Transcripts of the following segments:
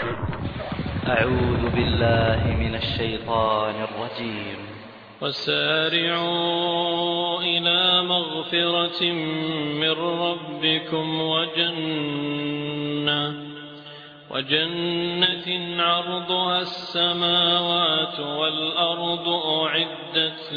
أعوذ بالله من الشيطان الرجيم وسارعوا إلى مغفرة من ربكم وجنة وجنة عرضها السماوات والأرض أعدت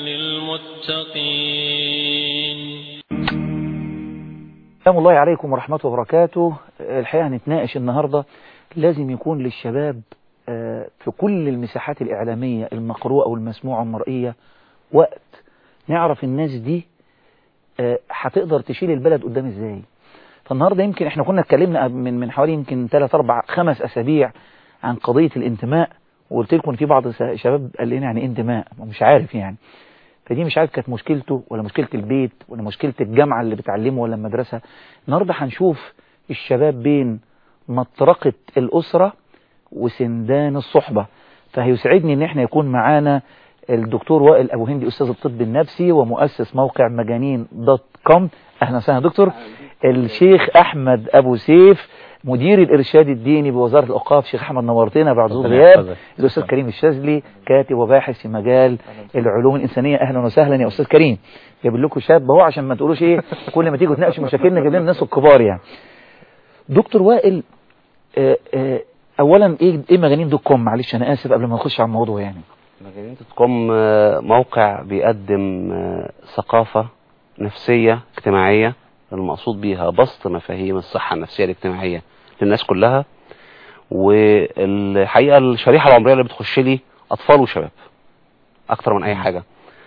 للمتقين السلام الله عليكم ورحمة وبركاته الحقيقة هنتناقش النهاردة لازم يكون للشباب آه، في كل المساحات الإعلامية المقروءة والمسموعة والمرئية وقت نعرف الناس دي آه، هتقدر تشيل البلد قدام ازاي فالنهاردة يمكن احنا كنا اتكلمنا من من حوالي يمكن 3 4 5 اسابيع عن قضية الانتماء وقلت لكم في بعض شباب قال لنا يعني انتماء مش عارف يعني فدي مش عارف كانت مشكلته ولا مشكلة البيت ولا مشكلة الجامعة اللي بتعلمه ولا المدرسة النهاردة هنشوف الشباب بين مطرقة الأسرة وسندان الصحبة فهيسعدني ان احنا يكون معانا الدكتور وائل ابو هندي استاذ الطب النفسي ومؤسس موقع مجانين دوت كوم اهلا وسهلا دكتور الشيخ احمد ابو سيف مدير الارشاد الديني بوزاره الاوقاف شيخ احمد نورتنا بعد ذو غياب الاستاذ كريم الشاذلي كاتب وباحث في مجال العلوم الانسانيه اهلا وسهلا يا استاذ كريم جايب لكم شاب اهو عشان ما تقولوش ايه كل ما تيجوا تناقشوا مشاكلنا جايب لنا الناس الكبار يعني دكتور وائل آه، آه، اولا ايه ايه مجانين دوت كوم معلش انا اسف قبل ما نخش على الموضوع يعني مجانين دوت كوم آه، موقع بيقدم آه، ثقافة نفسية اجتماعية المقصود بيها بسط مفاهيم الصحة النفسية الاجتماعية للناس كلها والحقيقة الشريحة العمرية اللي بتخش لي أطفال وشباب أكتر من أي حاجة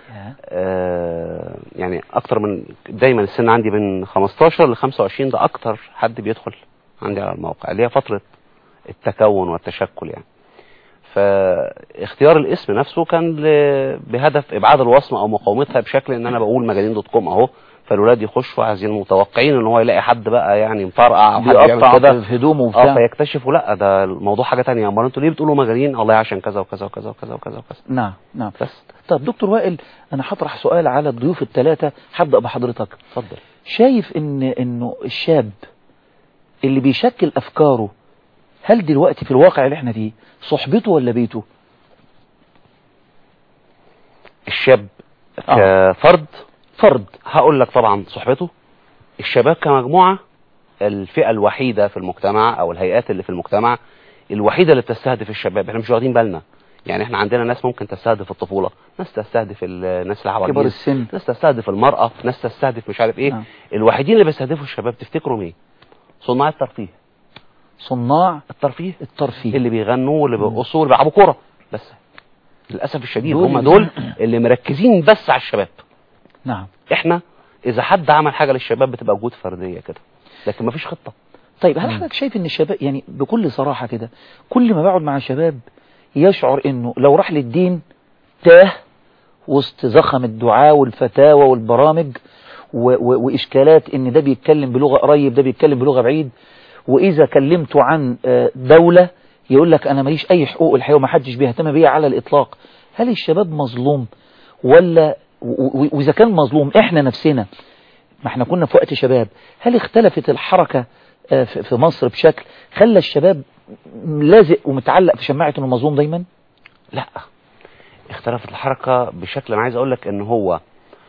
آه، يعني أكتر من دايما السن عندي من 15 ل 25 ده أكتر حد بيدخل عندي على الموقع اللي هي فترة التكون والتشكل يعني فاختيار الاسم نفسه كان ل- بهدف ابعاد الوصمه او مقاومتها بشكل ان انا بقول مجانين دوت كوم اهو فالولاد يخشوا عايزين متوقعين ان هو يلاقي حد بقى يعني مطرقع او حد بيقطع بيعمل كده في هدومه اه وبتاع فيكتشفوا لا ده الموضوع حاجه تانية امال انتوا ليه بتقولوا مجانين الله عشان كذا وكذا وكذا وكذا وكذا وكذا نعم نعم بس طب دكتور وائل انا هطرح سؤال على الضيوف الثلاثه هبدا بحضرتك اتفضل شايف ان انه الشاب اللي بيشكل افكاره هل دلوقتي في الواقع اللي احنا فيه صحبته ولا بيته الشاب آه. كفرد فرد هقول لك طبعا صحبته الشباب كمجموعة الفئة الوحيدة في المجتمع او الهيئات اللي في المجتمع الوحيدة اللي بتستهدف الشباب احنا مش واخدين بالنا يعني احنا عندنا ناس ممكن تستهدف الطفولة ناس تستهدف الناس العواجيز كبر السن ناس تستهدف المرأة ناس تستهدف مش عارف ايه نعم. الوحيدين اللي بيستهدفوا الشباب تفتكروا مين صناع الترفيه صناع الترفيه الترفيه اللي بيغنوا واللي بيرقصوا واللي بيلعبوا كورة بس للاسف الشديد دول هم اللي- دول اللي مركزين بس على الشباب نعم احنا اذا حد عمل حاجه للشباب بتبقى وجود فرديه كده لكن مفيش خطه طيب هل حضرتك شايف ان الشباب يعني بكل صراحة كده كل ما بقعد مع شباب يشعر انه لو راح للدين تاه وسط زخم الدعاء والفتاوى والبرامج و و وإشكالات ان ده بيتكلم بلغة قريب ده بيتكلم بلغة بعيد وإذا كلمته عن آه، دولة يقول لك أنا ماليش أي حقوق الحقيقة وما حدش بيهتم بيها على الإطلاق هل الشباب مظلوم ولا و- و- وإذا كان مظلوم إحنا نفسنا ما احنا كنا في وقت شباب هل اختلفت الحركة آه، في في مصر بشكل خلى الشباب لازق ومتعلق في شماعة انه مظلوم دايما لا اختلفت الحركه بشكل انا عايز اقول لك ان هو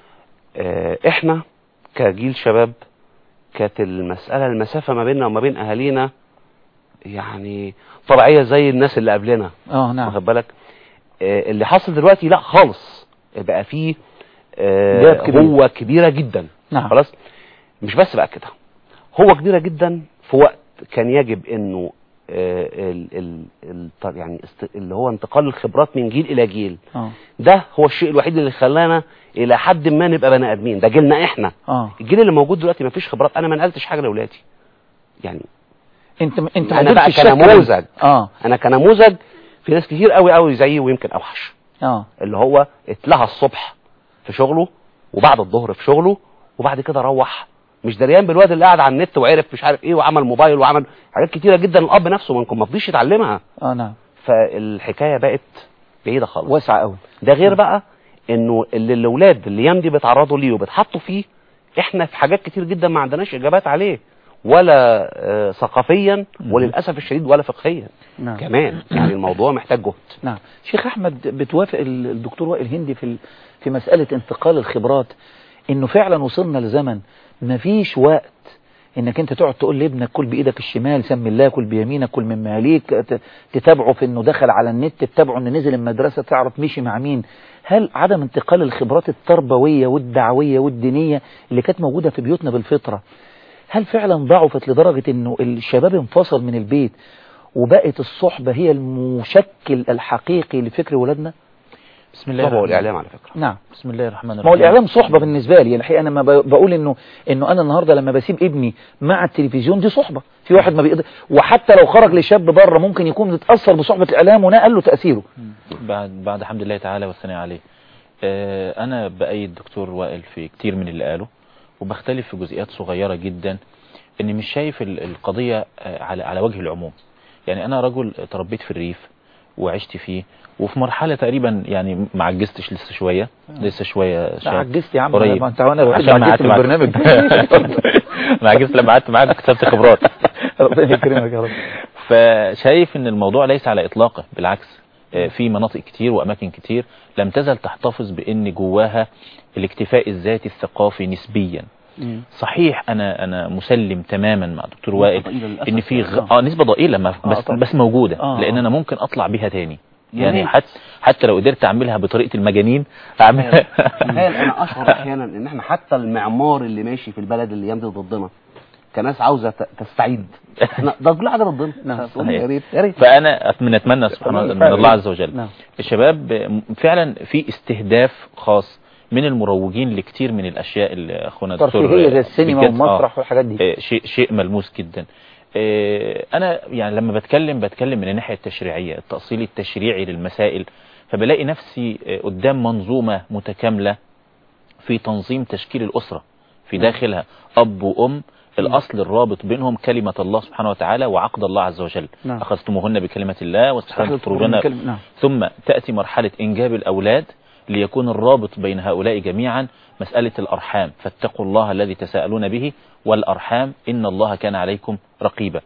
اه احنا كجيل شباب كانت المساله المسافه ما بيننا وما بين اهالينا يعني طبيعيه زي الناس اللي قبلنا اه نعم واخد بالك اه اللي حاصل دلوقتي لا خالص بقى فيه اه جاب كبير. هو كبيره جدا نعم خلاص مش بس بقى كده هو كبيرة جدا في وقت كان يجب انه آه، ال ال ال يعني است- اللي هو انتقال الخبرات من جيل الى جيل اه ده هو الشيء الوحيد اللي خلانا الى حد ما نبقى بني ادمين ده جيلنا احنا اه الجيل اللي موجود دلوقتي ما فيش خبرات انا ما نقلتش حاجه لاولادي يعني انت انت أنا ما بقى قدرتش تشكل- كنموذج. اه انا كنموذج في ناس كتير قوي قوي زيي ويمكن اوحش اه اللي هو اتلهى الصبح في شغله وبعد الظهر في شغله وبعد كده روح مش دريان بالواد اللي قاعد على النت وعرف مش عارف ايه وعمل موبايل وعمل حاجات كتيره جدا الاب نفسه منكم ما فضيش يتعلمها اه نعم فالحكايه بقت بعيده خالص واسعة قوي ده غير بقى انه اللي الاولاد الايام دي بيتعرضوا ليه وبيتحطوا فيه احنا في حاجات كتير جدا ما عندناش اجابات عليه ولا آه، ثقافيا مم. وللاسف الشديد ولا فقهيا نعم كمان يعني الموضوع محتاج جهد نعم شيخ أحمد بتوافق ال- الدكتور وائل هندي في ال- في مسألة انتقال الخبرات إنه فعلا وصلنا لزمن مفيش وقت إنك أنت تقعد تقول لابنك كل بإيدك الشمال سمي الله كل بيمينك كل من ماليك ت- تتابعه في إنه دخل على النت تتابعه إنه نزل المدرسة تعرف مشي مع مين هل عدم انتقال الخبرات التربوية والدعوية والدينية اللي كانت موجودة في بيوتنا بالفطرة هل فعلا ضعفت لدرجة إنه الشباب انفصل من البيت وبقت الصحبة هي المشكل الحقيقي لفكر ولادنا بسم الله طبعا الرحمن والاعلام على فكره نعم بسم الله الرحمن الرحيم ما هو الإعلام صحبة بالنسبة لي يعني الحقيقة أنا لما ب- بقول إنه إنه أنا النهاردة لما بسيب ابني مع التلفزيون دي صحبة في واحد ما بيقدر وحتى لو خرج لشاب بره ممكن يكون متأثر بصحبة الإعلام ونقل له تأثيره بعد بعد حمد الله تعالى والثناء عليه آه، انا بايد دكتور وائل في كتير من اللي قاله وبختلف في جزئيات صغيره جدا اني مش شايف ال- القضيه آه، على على وجه العموم يعني انا رجل تربيت في الريف وعشت فيه وفي مرحله تقريبا يعني ما عجزتش لسه شويه لسه شويه لا شاب عجزت يا عم قريب. ما أنت وأنا الوحيد عشان اللي ما عجزت قعدت في معاك. البرنامج ما عجزت لما قعدت معاك اكتسبت خبرات ربنا يكرمك يا رب فشايف ان الموضوع ليس على اطلاقه بالعكس آه، في مناطق كتير واماكن كتير لم تزل تحتفظ بان جواها الاكتفاء الذاتي الثقافي نسبيا صحيح انا انا مسلم تماما مع دكتور وائل ضئيلة للأسف. ان في غ... اه نسبه ضئيله ما- آه بس طبعا. بس موجوده آه، لان آه. انا ممكن اطلع بيها تاني يا يعني ريت. حتى حتى لو قدرت اعملها بطريقه المجانين اعملها تخيل انا اشعر احيانا ان احنا حتى المعمار اللي ماشي في البلد اللي يمضي ضدنا كناس عاوزه ت- تستعيد احنا ده كل حاجه ضدنا نعم، فتقول صحيح. يا ريت يا ريت فانا من اتمنى سبحان الله من فعلا. الله عز وجل نعم. الشباب فعلا في استهداف خاص من المروجين لكتير من الاشياء اللي اخونا الدكتور ترفيهية زي السينما بجد- آه، والمسرح والحاجات دي آه، شيء شيء ملموس جدا آه، انا يعني لما بتكلم بتكلم من الناحيه التشريعيه التاصيل التشريعي للمسائل فبلاقي نفسي آه، قدام منظومه متكامله في تنظيم تشكيل الاسره في داخلها اب وام الاصل الرابط بينهم كلمه الله سبحانه وتعالى وعقد الله عز وجل نعم. اخذتموهن بكلمه الله واستحللتم فروجهن نتكلم- نعم ثم تأتي مرحلة إنجاب الأولاد ليكون الرابط بين هؤلاء جميعا مسألة الأرحام فاتقوا الله الذي تساءلون به والأرحام إن الله كان عليكم رقيبا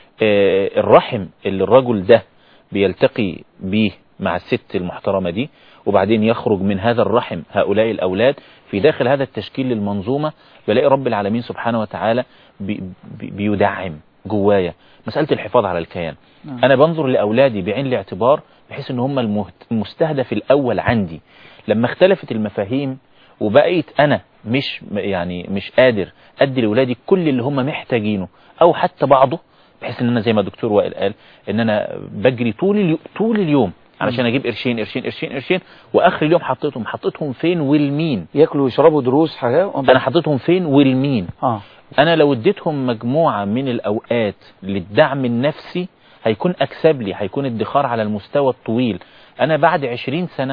آه، الرحم اللي الرجل ده بيلتقي به مع الست المحترمة دي وبعدين يخرج من هذا الرحم هؤلاء الأولاد في داخل هذا التشكيل للمنظومة بلاقي رب العالمين سبحانه وتعالى بي بي بيدعم جوايا مسألة الحفاظ على الكيان نعم. أنا بنظر لأولادي بعين الاعتبار بحيث ان هم المهت- المستهدف الأول عندي لما اختلفت المفاهيم وبقيت أنا مش يعني مش قادر أدي لأولادي كل اللي هم محتاجينه أو حتى بعضه بحيث ان انا زي ما الدكتور وائل قال ان انا بجري طول اليو... طول اليوم علشان اجيب قرشين قرشين قرشين قرشين واخر اليوم حطيتهم حطيتهم فين والمين ياكلوا ويشربوا دروس حاجة انا حطيتهم فين والمين اه انا لو اديتهم مجموعة من الاوقات للدعم النفسي هيكون اكسب لي هيكون ادخار على المستوى الطويل انا بعد عشرين سنة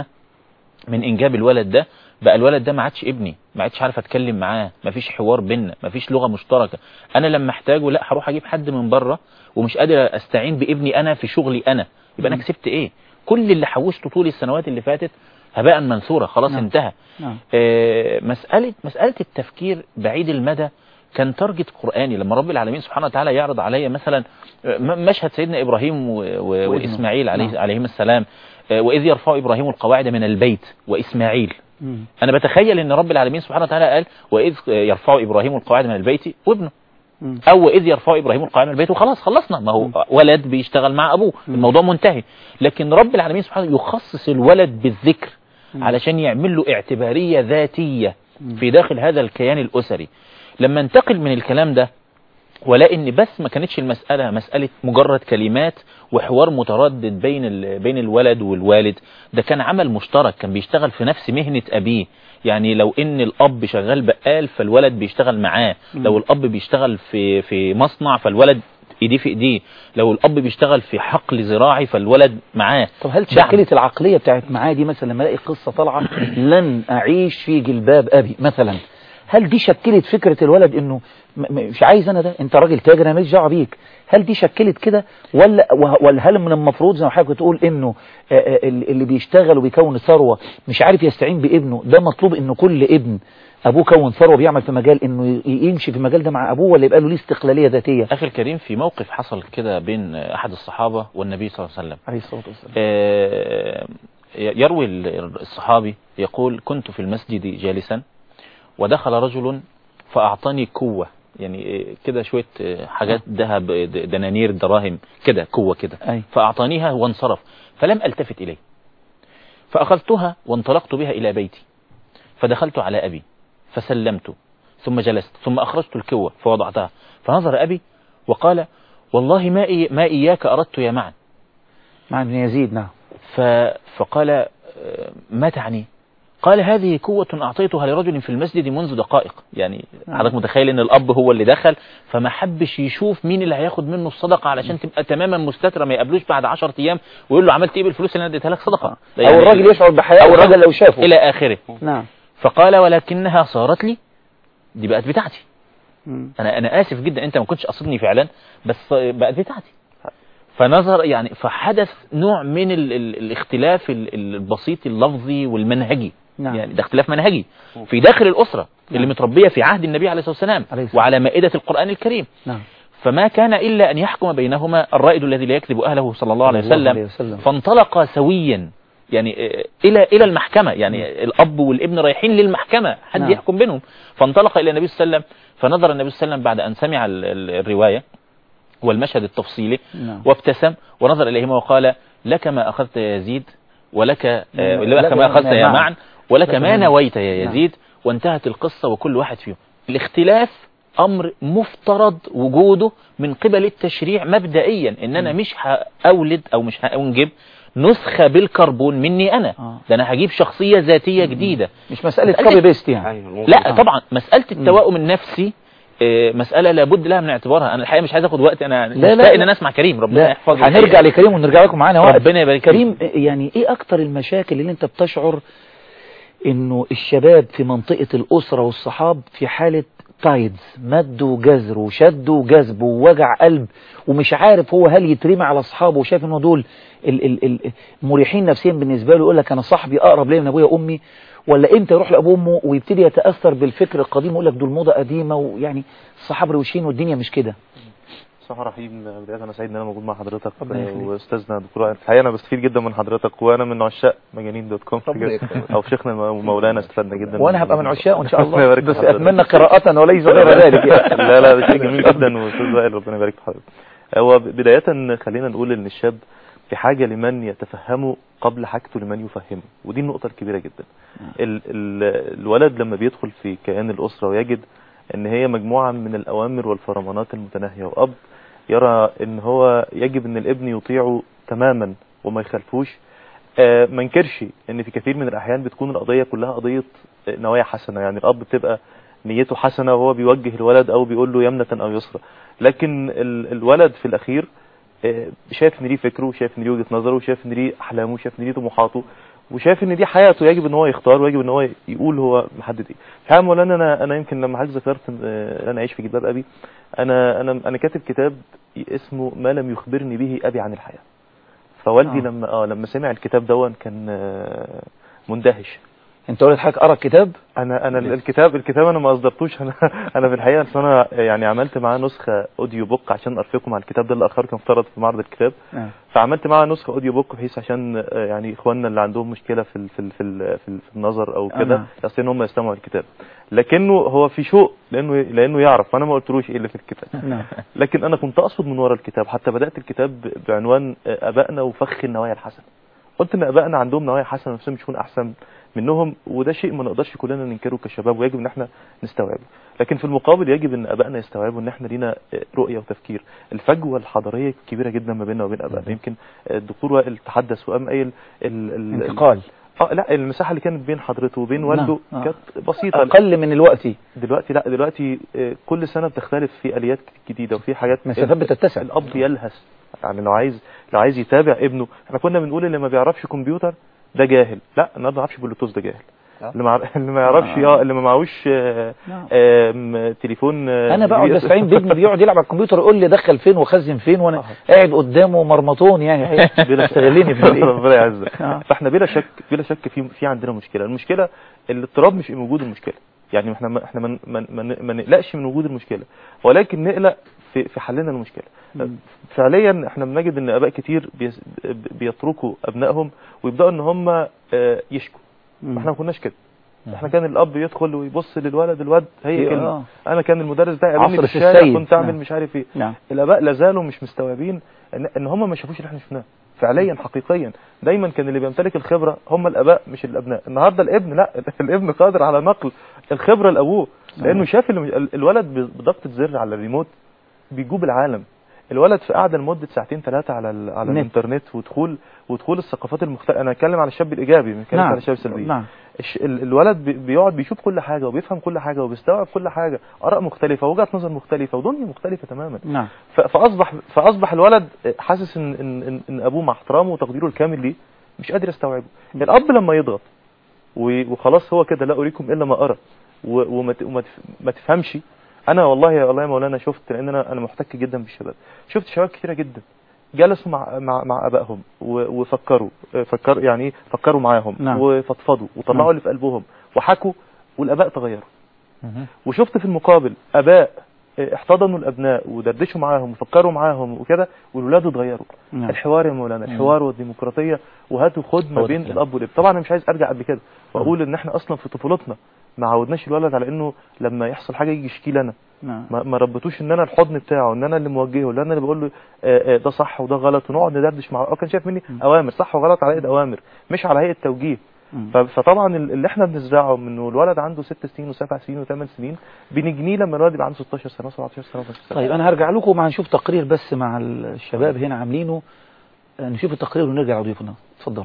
من انجاب الولد ده بقى الولد ده ما عادش ابني ما عادش عارف اتكلم معاه ما فيش حوار بينا ما فيش لغة مشتركة انا لما احتاجه لا هروح اجيب حد من بره ومش قادر استعين بابني انا في شغلي انا يبقى انا كسبت ايه كل اللي حوشته طول السنوات اللي فاتت هباء منثورة خلاص نعم. انتهى نعم آه، مسألة مسألة التفكير بعيد المدى كان تارجت قرآني لما رب العالمين سبحانه وتعالى يعرض عليا مثلا آه، م- مشهد سيدنا إبراهيم و- و- وإسماعيل عليه نعم. عليهما السلام آه، وإذ يرفع إبراهيم القواعد من البيت وإسماعيل مم. أنا بتخيل إن رب العالمين سبحانه وتعالى قال وإذ يرفع إبراهيم القواعد من البيت وابنه مم. او واذ يرفع ابراهيم القواعد من البيت وخلاص خلصنا ما هو ولد بيشتغل مع ابوه الموضوع منتهي لكن رب العالمين سبحانه يخصص الولد بالذكر علشان يعمل له اعتباريه ذاتيه في داخل هذا الكيان الاسري لما انتقل من الكلام ده ولا ان بس ما كانتش المساله مساله مجرد كلمات وحوار متردد بين ال- بين الولد والوالد ده كان عمل مشترك كان بيشتغل في نفس مهنه ابيه يعني لو ان الاب شغال بقال فالولد بيشتغل معاه لو الاب بيشتغل في في مصنع فالولد ايديه في ايديه لو الاب بيشتغل في حقل زراعي فالولد معاه طب هل دعم. تشكلت العقلية بتاعت معاه دي مثلا لما الاقي قصة طالعة لن اعيش في جلباب ابي مثلا هل دي شكلت فكرة الولد انه م- م- مش عايز انا ده انت راجل تاجر انا ماليش دعوه بيك هل دي شكلت كده ولا وه- ولا هل من المفروض زي ما حضرتك بتقول انه آه، آه، اللي بيشتغل وبيكون ثروه مش عارف يستعين بابنه ده مطلوب انه كل ابن ابوه كون ثروه بيعمل في مجال انه ي- يمشي في المجال ده مع ابوه ولا يبقى له ليه استقلاليه ذاتيه أخي الكريم في موقف حصل كده بين أحد الصحابة والنبي صلى الله عليه وسلم عليه الصلاه والسلام آه، يروي الصحابي يقول كنت في المسجد جالسا ودخل رجل فأعطاني كوة يعني آه، كده شوية آه، حاجات ذهب آه، د- دنانير دراهم كده كوة كده أي. فأعطانيها وانصرف فلم ألتفت إليه فأخذتها وانطلقت بها إلى بيتي فدخلت على أبي فسلمت ثم جلست ثم أخرجت الكوة فوضعتها فنظر أبي وقال والله ما, إي ما إياك أردت يا معن مع ابن يزيد نعم ف... فقال آه، ما تعني قال هذه قوة أعطيتها لرجل في المسجد منذ دقائق يعني نعم. حضرتك متخيل ان الأب هو اللي دخل فما حبش يشوف مين اللي هياخد منه الصدقة علشان تبقى تماما مستترة ما يقابلوش بعد 10 أيام ويقول له عملت إيه بالفلوس اللي أنا اديتها لك صدقة ده او يعني الراجل يشعر بحياة أو الراجل لو شافه إلى آخره نعم فقال ولكنها صارت لي دي بقت بتاعتي مم. انا انا اسف جدا انت ما كنتش قصدني فعلا بس بقت بتاعتي فنظر يعني فحدث نوع من ال ال الاختلاف ال- البسيط اللفظي والمنهجي نعم. يعني ده اختلاف منهجي في داخل الاسره اللي نعم. متربيه في عهد النبي عليه الصلاه والسلام عليه الصلاة وعلى مائده القران الكريم نعم فما كان الا ان يحكم بينهما الرائد الذي لا يكذب اهله صلى الله عليه صلى الله عليه وسلم وسلم. فانطلقا سويا يعني آه، الى الى المحكمه يعني الاب والابن رايحين للمحكمه حد نعم. يحكم بينهم فانطلق الى النبي صلى الله عليه وسلم فنظر النبي صلى الله عليه وسلم بعد ان سمع ال- ال- الروايه والمشهد التفصيلي نعم. وابتسم ونظر اليهما وقال لك ما اخذت يا يزيد ولك آه، نعم. لك ما اخذت يا معن. معن ولك لك ما ما- نويت يا نعم. يزيد وانتهت القصه وكل واحد فيهم الاختلاف امر مفترض وجوده من قبل التشريع مبدئيا ان انا مش هاولد او مش هانجب نسخه بالكربون مني انا آه. ده انا هجيب شخصيه ذاتيه جديده مش مسألة مسألة- كوبي بيست يعني أيوة، الموضوع لا آه. طبعا مساله التوائم النفسي آه، مسألة لابد لها من اعتبارها أنا الحقيقة مش عايز أخد وقت أنا لا، لا، مشتاق إن لا. أنا أسمع كريم ربنا لا يحفظه هنرجع لكريم ونرجع لكم معانا وقت ربنا يبارك فيك. كريم يعني ايه اكتر المشاكل اللي انت بتشعر انه الشباب في منطقة الاسرة والصحاب في حالة تايدز مد وجزر وشد وجذب ووجع قلب ومش عارف هو هل يترمي على اصحابه وشايف انه دول ال ال ال مريحين نفسيا بالنسبة له يقول لك انا صاحبي اقرب ليا من ابويا وامي ولا امتى يروح لابوه وامه ويبتدي يتاثر بالفكر القديم ويقول لك دول موضه قديمه ويعني الصحاب روشين والدنيا مش كده صح رحيم بداية أنا سعيد إن أنا موجود مع حضرتك ربنا يخليك. وأستاذنا دكتور وائل الحقيقة أنا بستفيد جدا من حضرتك وأنا من عشاق مجانين دوت كوم ربنا يخليك. أو شيخنا ومولانا استفدنا جدا وانا هبقى من عشاقه ان شاء ربنا الله يبارك في بس حضرتك. اتمنى قراءة وليس غير ذلك يعني. لا لا ده شيء جميل جدا واستاذ وائل ربنا يبارك في حضرتك هو بداية خلينا نقول ان الشاب في حاجة لمن يتفهمه قبل حاجته لمن يفهمه ودي النقطة الكبيرة جدا ال ال الولد لما بيدخل في كيان الأسرة ويجد ان هي مجموعة من الأوامر والفرمانات المتناهية وأب يرى ان هو يجب ان الابن يطيعه تماما وما يخالفوش آه، ما انكرش ان في كثير من الاحيان بتكون القضيه كلها قضيه آه، نوايا حسنه يعني الاب بتبقى نيته حسنه وهو بيوجه الولد او بيقول له يمنه او يسرى لكن ال- الولد في الاخير آه، شايف ان ليه فكره وشايف ان ليه وجهه نظره وشايف ان ليه احلامه وشايف ان ليه طموحاته وشايف ان دي حياته يجب ان هو يختار ويجب ان هو يقول هو محدد ايه الحقيقه يا مولانا انا انا يمكن لما حضرتك ذكرت آه، ان انا اعيش في جلباب ابي انا انا انا كاتب كتاب اسمه ما لم يخبرني به ابي عن الحياه فوالدي آه. لما اه لما سمع الكتاب دون كان آه، مندهش انت قلت حضرتك قرا الكتاب انا انا الكتاب الكتاب انا ما اصدرتوش انا انا في الحقيقه أصل انا يعني عملت معاه نسخه اوديو بوك عشان ارفقكم على الكتاب ده اللي اخر كان افترض في معرض الكتاب آه. فعملت معاه نسخه اوديو بوك بحيث عشان آه، يعني اخواننا اللي عندهم مشكله في ال في ال في, ال في, ال في النظر او آه. كده يستطيعوا ان هم يستمعوا الكتاب لكنه هو في شوق لانه لانه يعرف فانا ما قلتلوش ايه اللي في الكتاب نعم لكن انا كنت اقصد من ورا الكتاب حتى بدات الكتاب ب- بعنوان آه، ابائنا وفخ النوايا الحسنه قلت ان ابائنا عندهم نوايا حسنه نفسهم مش يكون احسن منهم وده شيء ما نقدرش كلنا ننكره كشباب ويجب ان احنا نستوعبه لكن في المقابل يجب ان ابائنا يستوعبوا ان احنا لينا آه، رؤيه وتفكير الفجوه الحضاريه كبيره جدا ما بيننا وبين ابائنا يمكن آه، الدكتور وائل تحدث وقام قايل ال- ال- انتقال اه لا المساحه اللي كانت بين حضرته وبين والده نعم. آه. كانت بسيطه اقل من الوقت دلوقتي لا دلوقتي آه، كل سنه بتختلف في اليات جديده وفي حاجات مسافات بتتسع الاب يلهث يعني لو عايز لو عايز يتابع ابنه احنا كنا بنقول اللي ما بيعرفش كمبيوتر ده جاهل لا النهارده ما بيعرفش بلوتوث ده جاهل آه. اللي ما اللي ما يعرفش آه. اه اللي ما معهوش آه، نعم. آم، تليفون آه، انا بقعد جديد. بستعين بابني بيقعد يلعب على الكمبيوتر يقول لي دخل فين وخزن فين وانا قاعد قدامه مرمطون يعني بيستغلني في الايه ربنا يعزك آه. فاحنا بلا شك بلا شك في في عندنا مشكله المشكله الاضطراب مش من وجود المشكله يعني احنا ما احنا ما ما- ما ما نقلقش من وجود المشكله ولكن نقلق في في حلنا المشكله فعليا احنا بنجد ان اباء كتير بيس- بيتركوا ابنائهم ويبداوا ان هم آه، يشكوا احنا ما كناش كده احنا كان الاب يدخل ويبص للولد الواد هي آه. كلمه انا كان المدرس بتاعي قابلني عصر في الشارع السيد. كنت اعمل نعم. مش عارف ايه نعم الاباء لا زالوا مش مستوعبين ان, إن هم ما شافوش اللي احنا شفناه فعليا حقيقيا دايما كان اللي بيمتلك الخبره هم الاباء مش الابناء النهارده الابن لا الابن قادر على نقل الخبره لابوه لانه شاف اللي- ال- الولد بضغطه زر على الريموت بيجوب العالم الولد في قعده لمده ساعتين ثلاثه على ال- على نت. الانترنت ودخول ودخول الثقافات المختلفه انا اتكلم على الشاب الايجابي ما اتكلمش نعم على الشاب السلبي نعم الش- ال- الولد بي- بيقعد بيشوف كل حاجه وبيفهم كل حاجه وبيستوعب كل حاجه اراء مختلفه وجهات نظر مختلفه ودنيا مختلفه تماما نعم ف- فاصبح فاصبح الولد حاسس ان ان ان, إن ابوه مع احترامه وتقديره الكامل ليه مش قادر يستوعبه الاب لما يضغط و- وخلاص هو كده لا اريكم الا ما ارى و- وما ت- وما تف- ما تفهمش انا والله يا والله يا مولانا شفت لان انا انا محتك جدا بالشباب شفت شباب كتيره جدا جلسوا مع مع مع ابائهم و- وفكروا فكروا يعني ايه فكروا معاهم نعم. وفضفضوا وطلعوا نعم. اللي في قلبهم وحكوا والاباء تغيروا مهم. وشفت في المقابل اباء احتضنوا الابناء ودردشوا معاهم وفكروا معاهم وكده والولاد اتغيروا نعم. الحوار يا مولانا الحوار والديمقراطيه وهات وخد ما هو ده بين الكلام. الاب والابن طبعا انا مش عايز ارجع قبل كده واقول ان احنا اصلا في طفولتنا ما عودناش الولد على انه لما يحصل حاجه يجي يشكي لنا نعم ما, ما ربطوش ان انا الحضن بتاعه ان انا اللي موجهه ان انا اللي بقول له آه، آه، ده صح وده غلط ونقعد ندردش معاه هو كان شايف مني اوامر صح وغلط على هيئه اوامر مش على هيئه توجيه مم. ف- فطبعا ال- اللي احنا بنزرعه من انه الولد عنده ست سنين وسبع سنين وثمان سنين بنجنيه لما الولد يبقى عنده 16 سنه 17 سنه 18 سنه طيب انا هرجع لكم مع نشوف تقرير بس مع الشباب هنا عاملينه آه، نشوف التقرير ونرجع لضيوفنا اتفضلوا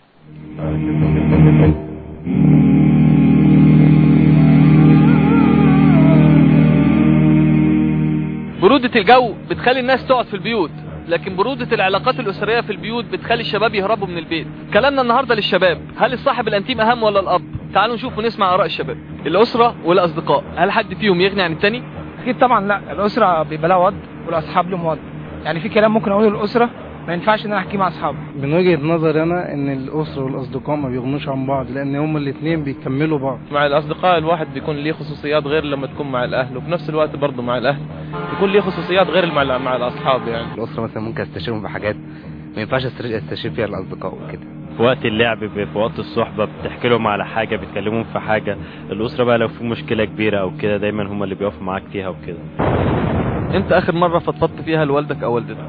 برودة الجو بتخلي الناس تقعد في البيوت لكن برودة العلاقات الأسرية في البيوت بتخلي الشباب يهربوا من البيت كلامنا النهاردة للشباب هل الصاحب الأنتيم أهم ولا الأب تعالوا نشوف ونسمع آراء الشباب الأسرة والأصدقاء هل حد فيهم يغني عن التاني اكيد طبعا لا الاسره بيبقى لها وضع والاصحاب لهم وضع يعني في كلام ممكن اقوله للاسره ما ينفعش ان انا احكيه مع اصحابي من وجهة نظري انا ان الاسرة والاصدقاء ما بيغنوش عن بعض لان هما الاتنين بيكملوا بعض مع الأصدقاء الواحد بيكون ليه خصوصيات غير لما تكون مع الأهل وفي نفس الوقت برضه مع الأهل يكون ليه خصوصيات غير مع مع الأصحاب يعني الأسرة مثلا ممكن استشيرهم في حاجات ما ينفعش استشير استشير فيها الأصدقاء وكده في وقت اللعب ب- في وقت الصحبة بتحكي لهم على حاجة بتكلمهم في حاجة الأسرة بقى لو في مشكلة كبيرة أو كده دايما هم اللي بيقفوا معاك فيها وكده انت آخر مرة فضفضت فيها لوالدك أو والدتك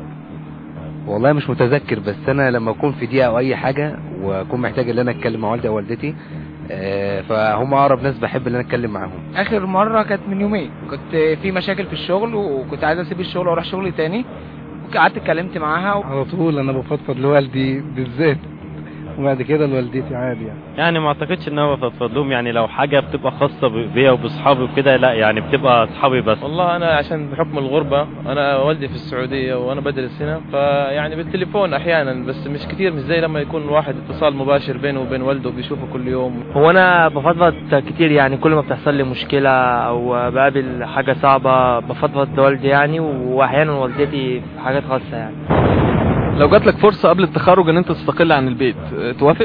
والله مش متذكر بس أنا لما أكون في دقيقة أو أي حاجة وأكون محتاج إن أنا أتكلم مع والدي أو والدتي آه، فهم أقرب ناس بحب إن أنا أتكلم معاهم اخر مره كانت من يومين كنت في مشاكل في الشغل وكنت عايز اسيب الشغل واروح شغل تاني وقعدت اتكلمت معاها و... على طول انا بفضفض لوالدي بالذات وبعد كده لوالدتي عادي يعني يعني ما اعتقدش ان هو فضفض لهم يعني لو حاجة بتبقى خاصة ب- بيا وبصحابي وكده لا يعني بتبقى اصحابي بس والله أنا عشان بحكم الغربة أنا والدي في السعودية وأنا بدرس هنا فيعني بالتليفون أحيانا بس مش كتير مش زي لما يكون واحد اتصال مباشر بينه وبين والده بيشوفه كل يوم هو انا بفضفض كتير يعني كل ما بتحصل لي مشكلة او بقابل حاجة صعبة بفضفض لوالدي يعني واحيانا والدتي في حاجات خاصة يعني لو جات لك فرصة قبل التخرج ان انت تستقل عن البيت اه، توافق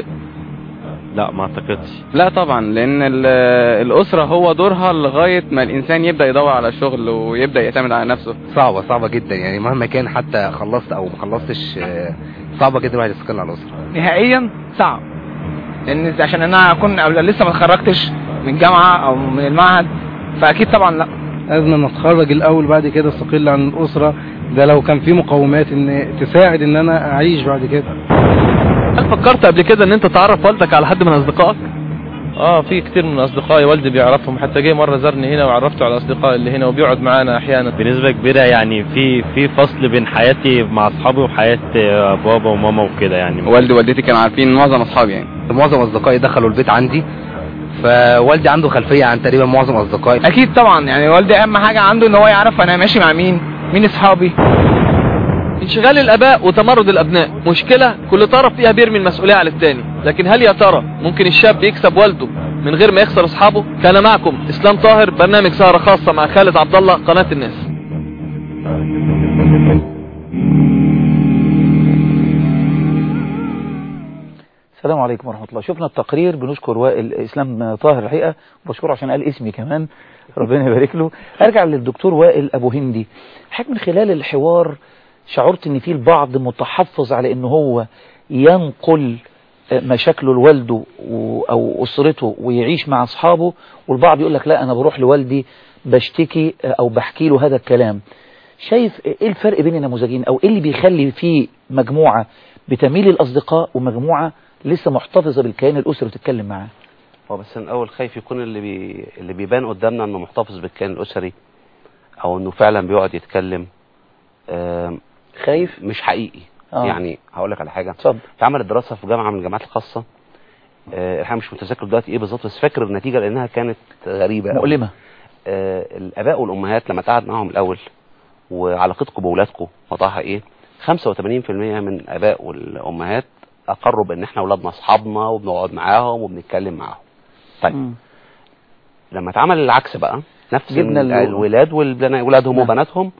لا ما اعتقدش لا طبعا لان ال- الاسره هو دورها لغايه ما الانسان يبدا يدور على شغل ويبدا يعتمد على نفسه صعبة صعبة جدا يعني مهما كان حتى خلصت أو ما خلصتش آه، صعبة جدا الواحد يستقل على الأسرة نهائيا صعب لان عشان انا اكون أو لسه ما اتخرجتش من الجامعه او من المعهد فاكيد طبعا لا لازم اتخرج الاول بعد كده استقل عن الاسرة ده لو كان في مقومات ان تساعد ان انا اعيش بعد كده هل فكرت قبل كده ان انت تعرف والدك على حد من اصدقائك اه في كتير من اصدقائي والدي بيعرفهم حتى جه مره زارني هنا وعرفته على اصدقائي اللي هنا وبيقعد معانا احيانا بنسبة كبيرة يعني في في فصل بين حياتي مع اصحابي وحياة آه، بابا وماما وكده يعني والدي ووالدتي كانوا عارفين معظم اصحابي يعني معظم أصدقائي دخلوا البيت عندي فوالدي عنده خلفية عن تقريبا معظم أصدقائي اكيد طبعا يعني والدي اهم حاجه عنده ان هو يعرف انا ماشي مع مين مين اصحابي انشغال الاباء وتمرد الابناء مشكلة كل طرف فيها بيرمي المسؤولية على التاني لكن هل يا ترى ممكن الشاب يكسب والده من غير ما يخسر اصحابه كان معكم اسلام طاهر برنامج سهرة خاصة مع خالد عبد الله قناة الناس السلام عليكم ورحمة الله شفنا التقرير بنشكر وائل إسلام طاهر الحقيقة وبشكره عشان قال اسمي كمان ربنا يبارك له أرجع للدكتور وائل أبو هندي حضرتك من خلال الحوار شعرت إن في البعض متحفظ على إن هو ينقل مشاكله لوالده و- أو أسرته ويعيش مع أصحابه والبعض يقول لك لا أنا بروح لوالدي بشتكي أو بحكي له هذا الكلام شايف ايه الفرق بين النموذجين او ايه اللي بيخلي في مجموعة بتميل للاصدقاء ومجموعة لسه محتفظة بالكيان الاسري وتتكلم معاه هو بس انا الاول خايف يكون اللي بي... اللي بيبان قدامنا انه محتفظ بالكيان الاسري او انه فعلا بيقعد يتكلم آم، خايف مش حقيقي آه. يعني هقول لك على حاجه اتفضل اتعملت دراسه في جامعه من الجامعات الخاصه آه، الحقيقه مش متذكر دلوقتي ايه بالظبط بس فاكر النتيجه لانها كانت غريبه أوي. مؤلمة آه، الاباء والامهات لما تقعد معاهم الاول وعلاقتكم باولادكم وضعها ايه 85% من الاباء والامهات اقروا بان احنا اولادنا اصحابنا وبنقعد معاهم وبنتكلم معاهم طيب مم. لما اتعمل العكس بقى نفس جبنا ال- ال- الولاد والبنات ولادهم نعم. وبناتهم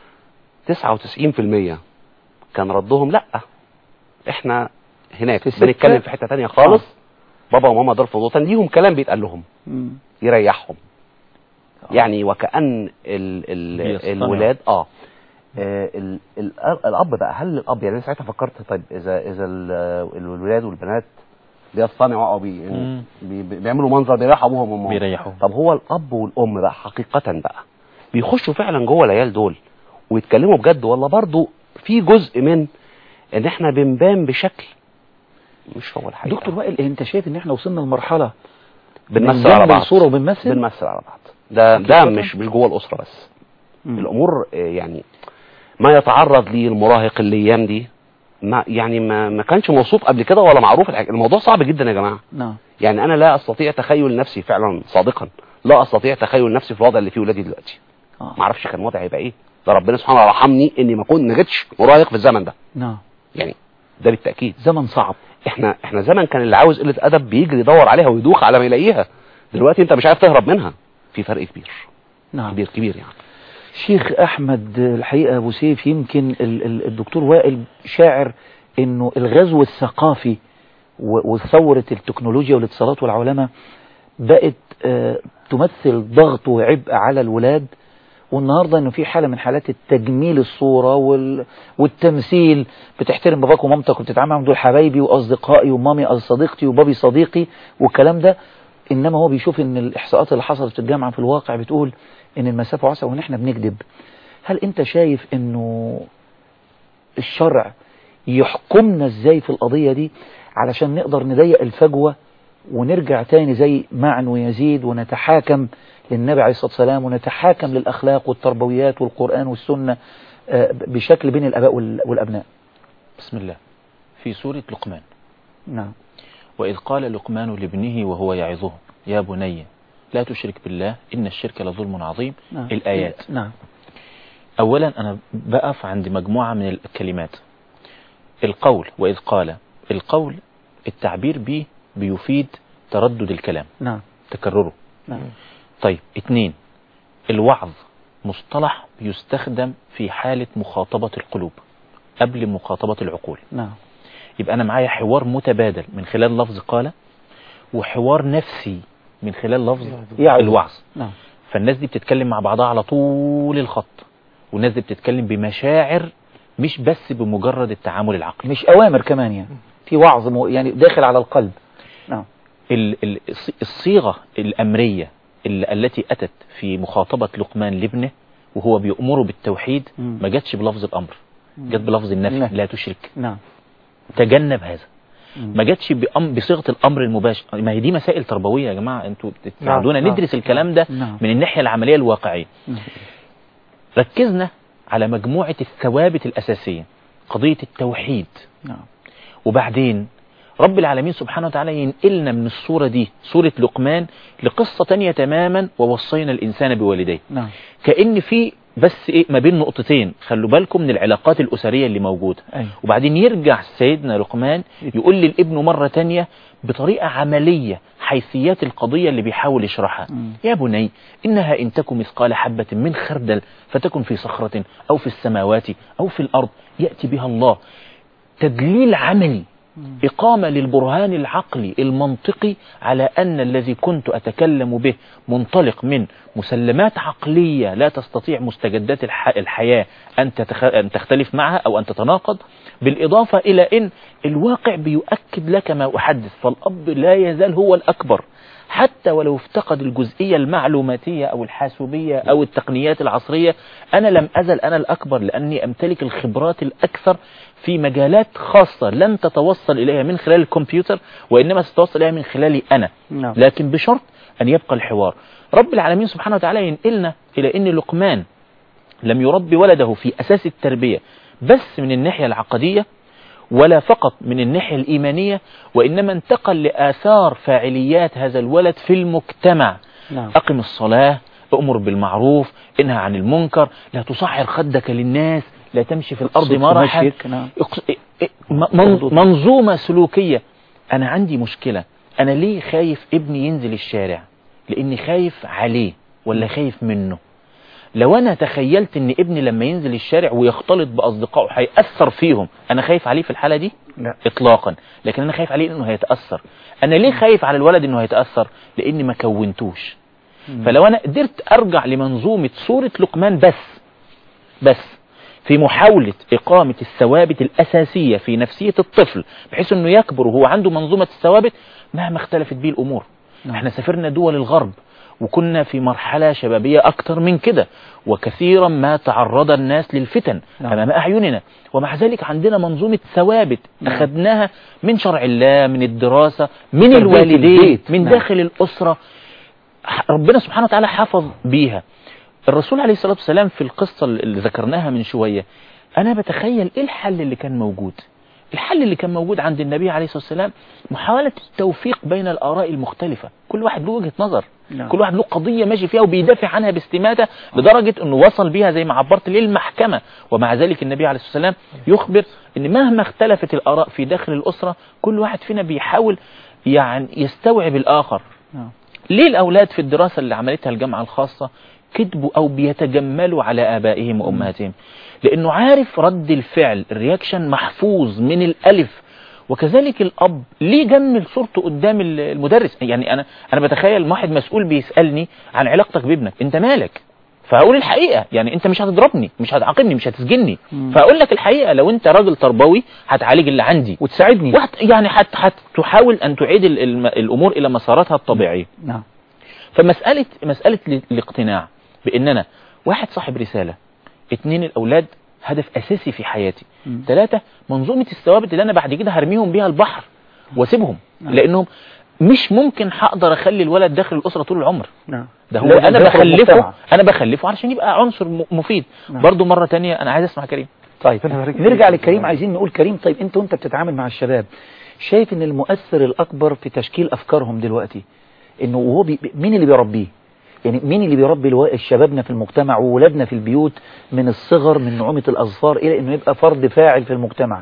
99% كان ردهم لا احنا هناك في السكة؟ بنتكلم في حته تانية خالص بابا وماما دول في موضوع تاني ليهم كلام بيتقال لهم مم. يريحهم يعني وكأن ال ال بيصطنعوا. الولاد اه آه، ال ال الاب بقى هل الاب يعني أنا ساعتها فكرت طيب اذا اذا ال- الولاد والبنات بيصطنعوا او بي مم. بي بي- بيعملوا منظر بيريحوا ابوهم وامهم بيريحوهم طب هو الاب والام بقى حقيقة بقى بيخشوا فعلا جوه العيال دول ويتكلموا بجد ولا برضو في جزء من ان احنا بنبان بشكل مش هو الحقيقة دكتور وائل انت شايف ان احنا وصلنا لمرحلة بنمثل على بعض الصورة وبنمثل بنمثل على بعض ده ده حقيقة؟ مش مش جوه الاسره بس مم. الامور آه، يعني ما يتعرض ليه المراهق الايام دي ما يعني ما ما كانش موصوف قبل كده ولا معروف الحاجة. الموضوع صعب جدا يا جماعه نعم يعني انا لا استطيع تخيل نفسي فعلا صادقا لا استطيع تخيل نفسي في الوضع اللي فيه ولادي دلوقتي آه. ما اعرفش كان وضعي هيبقى ايه ده ربنا سبحانه وتعالى رحمني اني ما كنت ما جيتش مراهق في الزمن ده نعم يعني ده بالتاكيد زمن صعب احنا احنا زمن كان اللي عاوز قله ادب بيجري يدور عليها ويدوخ على ما يلاقيها دلوقتي انت مش عارف تهرب منها في فرق كبير نعم كبير كبير يعني شيخ احمد الحقيقة ابو سيف يمكن ال- ال- الدكتور وائل شاعر انه الغزو الثقافي و- وثورة التكنولوجيا والاتصالات والعولمة بقت آه، تمثل ضغط وعبء على الولاد والنهاردة انه في حالة من حالات التجميل الصورة وال... والتمثيل بتحترم باباك ومامتك وبتتعامل معاهم دول حبايبي واصدقائي ومامي صديقتي وبابي صديقي والكلام ده انما هو بيشوف ان الاحصاءات اللي حصلت في الجامعة في الواقع بتقول ان المسافة واسعة وان احنا بنكذب هل انت شايف انه الشرع يحكمنا ازاي في القضية دي علشان نقدر نضيق الفجوة ونرجع تاني زي معن ويزيد ونتحاكم للنبي عليه الصلاة والسلام ونتحاكم للأخلاق والتربويات والقرآن والسنة آه، بشكل بين الآباء وال- والأبناء بسم الله في سورة لقمان نعم وإذ قال لقمان لابنه وهو يعظه يا بني لا تشرك بالله إن الشرك لظلم عظيم نعم. الآيات نعم أولا أنا بقف عند مجموعة من الكلمات القول وإذ قال القول التعبير به بيفيد تردد الكلام نعم تكرره نعم طيب اتنين الوعظ مصطلح بيستخدم في حالة مخاطبة القلوب قبل مخاطبة العقول نعم يبقى أنا معايا حوار متبادل من خلال لفظ قال وحوار نفسي من خلال لفظ يعظ. الوعظ نعم فالناس دي بتتكلم مع بعضها على طول الخط والناس دي بتتكلم بمشاعر مش بس بمجرد التعامل العقلي مش أوامر كمان يعني في وعظ مو- يعني داخل على القلب نعم ال- ال- الص- الصيغة الأمرية ال- التي أتت في مخاطبة لقمان لابنه وهو بيأمره بالتوحيد مم. ما جاتش بلفظ الأمر جت بلفظ النفي نعم. لا تشرك نعم تجنب هذا مم. ما جاتش بأم بصيغة الأمر المباشر ما هي دي مسائل تربوية يا جماعة انتوا بتساعدونا نعم. ندرس الكلام ده نعم. من الناحية العملية الواقعية نعم. ركزنا على مجموعة الثوابت الأساسية قضية التوحيد نعم وبعدين رب العالمين سبحانه وتعالى ينقلنا من الصورة دي صورة لقمان لقصة تانية تماما ووصينا الإنسان بوالديه نعم كأن في بس ايه ما بين نقطتين خلوا بالكم من العلاقات الأسرية اللي موجودة أيوة. وبعدين يرجع سيدنا لقمان يقول للابن مرة تانية بطريقة عملية حيثيات القضية اللي بيحاول يشرحها يا بني إنها إن تكن مثقال حبة من خردل فتكن في صخرة أو في السماوات أو في الأرض يأتي بها الله تدليل عملي إقامة للبرهان العقلي المنطقي على أن الذي كنت أتكلم به منطلق من مسلمات عقلية لا تستطيع مستجدات الح... الحياة أن, تتخ... أن تختلف معها أو أن تتناقض بالإضافة إلى أن الواقع بيؤكد لك ما أحدث فالأب لا يزال هو الأكبر حتى ولو افتقد الجزئية المعلوماتية أو الحاسوبية أو التقنيات العصرية أنا لم أزل أنا الأكبر لأني أمتلك الخبرات الأكثر في مجالات خاصة لن تتوصل إليها من خلال الكمبيوتر وإنما ستتوصل إليها من خلالي أنا نعم. لكن بشرط أن يبقى الحوار رب العالمين سبحانه وتعالى ينقلنا إلى أن لقمان لم يربي ولده في أساس التربية بس من الناحية العقدية ولا فقط من الناحية الإيمانية وإنما انتقل لآثار فاعليات هذا الولد في المجتمع نعم. أقم الصلاة أمر بالمعروف انهى عن المنكر لا تصعر خدك للناس لا تمشي في الأرض اقصد مرحا مشيك، نعم. اقص- إ- إ- م- من- منظومة سلوكية أنا عندي مشكلة أنا ليه خايف ابني ينزل الشارع لأني خايف عليه ولا خايف منه لو أنا تخيلت أن ابني لما ينزل الشارع ويختلط بأصدقائه هيأثر فيهم أنا خايف عليه في الحالة دي لا. إطلاقا لكن أنا خايف عليه أنه هيتأثر أنا ليه خايف على الولد أنه هيتأثر لأني ما كونتوش فلو أنا قدرت أرجع لمنظومة صورة لقمان بس بس في محاولة إقامة الثوابت الأساسية في نفسية الطفل بحيث أنه يكبر وهو عنده منظومة الثوابت مهما اختلفت به الأمور نعم. احنا سافرنا دول الغرب وكنا في مرحلة شبابية أكتر من كده وكثيرا ما تعرض الناس للفتن نعم. أمام أعيننا ومع ذلك عندنا منظومة ثوابت نعم. أخذناها من شرع الله من الدراسة من تربية الوالدين البيت. من نعم. داخل الأسرة ح- ربنا سبحانه وتعالى حفظ بيها الرسول عليه الصلاة والسلام في القصة اللي ذكرناها من شوية أنا بتخيل إيه الحل اللي كان موجود الحل اللي كان موجود عند النبي عليه الصلاة والسلام محاولة التوفيق بين الآراء المختلفة كل واحد له وجهة نظر نعم. كل واحد له قضية ماشي فيها وبيدافع عنها باستماتة لدرجة أنه وصل بيها زي ما عبرت للمحكمة ومع ذلك النبي عليه الصلاة والسلام يخبر أن مهما اختلفت الآراء في داخل الأسرة كل واحد فينا بيحاول يعني يستوعب الآخر نعم. ليه الأولاد في الدراسة اللي عملتها الجامعة الخاصة كذبوا أو بيتجملوا على آبائهم وأمهاتهم لأنه عارف رد الفعل الرياكشن محفوظ من الألف وكذلك الأب ليه جمل صورته قدام ال- المدرس يعني أنا أنا بتخيل واحد مسؤول بيسألني عن علاقتك بابنك أنت مالك فهقول الحقيقة يعني انت مش هتضربني مش هتعاقبني مش هتسجني مم. فهقول لك الحقيقة لو انت راجل تربوي هتعالج اللي عندي وتساعدني وهت يعني هت هتحاول ان تعيد ال- الم- الامور الى مساراتها الطبيعية نعم فمسألة مسألة ال- الاقتناع بأننا واحد صاحب رسالة اتنين الأولاد هدف أساسي في حياتي مم. ثلاثة منظومة الثوابت اللي أنا بعد كده هرميهم بيها البحر واسيبهم نعم. لأنهم مش ممكن هقدر أخلي الولد داخل الأسرة طول العمر نعم ده هو لازم أنا داخل بخلفه المجتمع. أنا بخلفه علشان يبقى عنصر م- مفيد نعم. برضو مرة تانية أنا عايز أسمع كريم طيب نرجع لكريم عايزين نقول كريم طيب انت وانت بتتعامل مع الشباب شايف ان المؤثر الاكبر في تشكيل افكارهم دلوقتي انه وهو بي مين اللي بيربيه يعني مين اللي بيربي الو- الشبابنا في المجتمع وولادنا في البيوت من الصغر من نعومة الاظفار الى انه يبقى فرد فاعل في المجتمع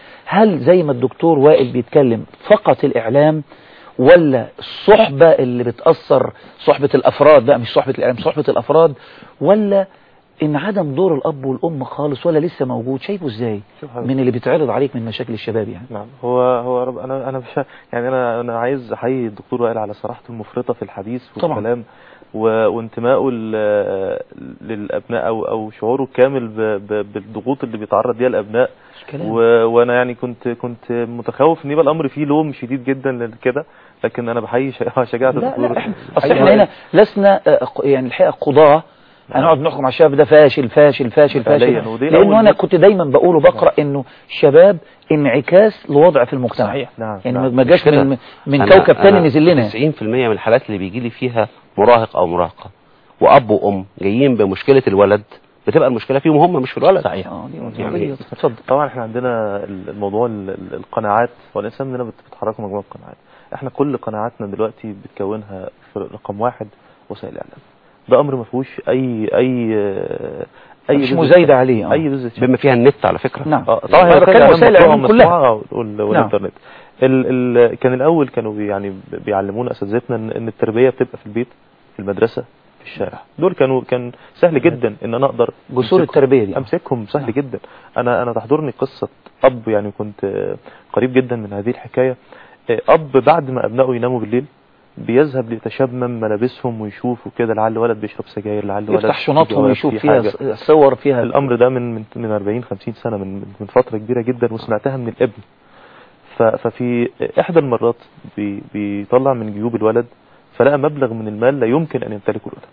هل زي ما الدكتور وائل بيتكلم فقط الاعلام ولا الصحبة اللي بتأثر صحبة الافراد بقى مش صحبة الاعلام صحبة الافراد ولا ان عدم دور الاب والام خالص ولا لسه موجود شايفه ازاي شوف حضرتك. من اللي بيتعرض عليك من مشاكل الشباب يعني نعم هو هو رب انا انا مش يعني انا انا عايز احيي الدكتور وائل على صراحته المفرطه في الحديث طبعا. والكلام و- وانتمائه ل- للابناء او او شعوره الكامل ب- ب- بالضغوط اللي بيتعرض ليها الابناء كلام. و... وانا يعني كنت كنت متخوف ان يبقى الامر فيه لوم شديد جدا لكده لكن انا بحيي ش- شجاعه لا الدكتور لا احنا اصل حقيقة احنا هنا لسنا آه، ق- يعني الحقيقه قضاه هنقعد نحكم على الشباب ده فاشل فاشل فاشل فعلياً، فاشل ودي لانه أول انا نقطة. كنت دايما بقول وبقرا انه الشباب انعكاس لوضع في المجتمع صحيح. نعم يعني نعم. ما جاش كده. من من أنا- كوكب تاني أنا نزل لنا 90% من الحالات اللي بيجي لي فيها مراهق او مراهقه واب وام جايين بمشكله الولد بتبقى المشكله فيهم هم مش في الولد صحيح اه دي يعني- قضية. اتفضل طبعا احنا عندنا الموضوع ال- ال- القناعات والانسان مننا بت- بتحركه مجموعه قناعات احنا كل قناعاتنا دلوقتي بتكونها في رقم واحد وسائل الاعلام ده امر ما فيهوش اي اي اي مش بذرة مزايدة شك. عليه، آه. اي بذرة شك. بما فيها النت على فكرة نعم اه طبعا أنا هي بتكلم وسائل وسائل الاعلام الإعلام كلها. مطبوعة وال- والانترنت ال ال كان الاول كانوا بي يعني بيعلمونا اساتذتنا ان إن التربيه بتبقى في البيت في المدرسه في الشارع دول كانوا كان سهل جدا ان انا اقدر جسور أمسكهم- التربية دي. امسكهم سهل جدا انا انا تحضرني قصه اب يعني كنت آه، قريب جدا من هذه الحكايه آه، اب بعد ما ابنائه يناموا بالليل بيذهب ليتشمم ملابسهم ويشوف وكده لعل ولد بيشرب سجاير لعل ولد يفتح في شنطهم جواز، ويشوف في فيها حاجة. ص- صور فيها الامر ده من من من 40 50 سنه من من- من فتره كبيره جدا وسمعتها من الابن ف- ففي احدى المرات بي بيطلع من جيوب الولد فلقى مبلغ من المال لا يمكن ان يمتلكه الولد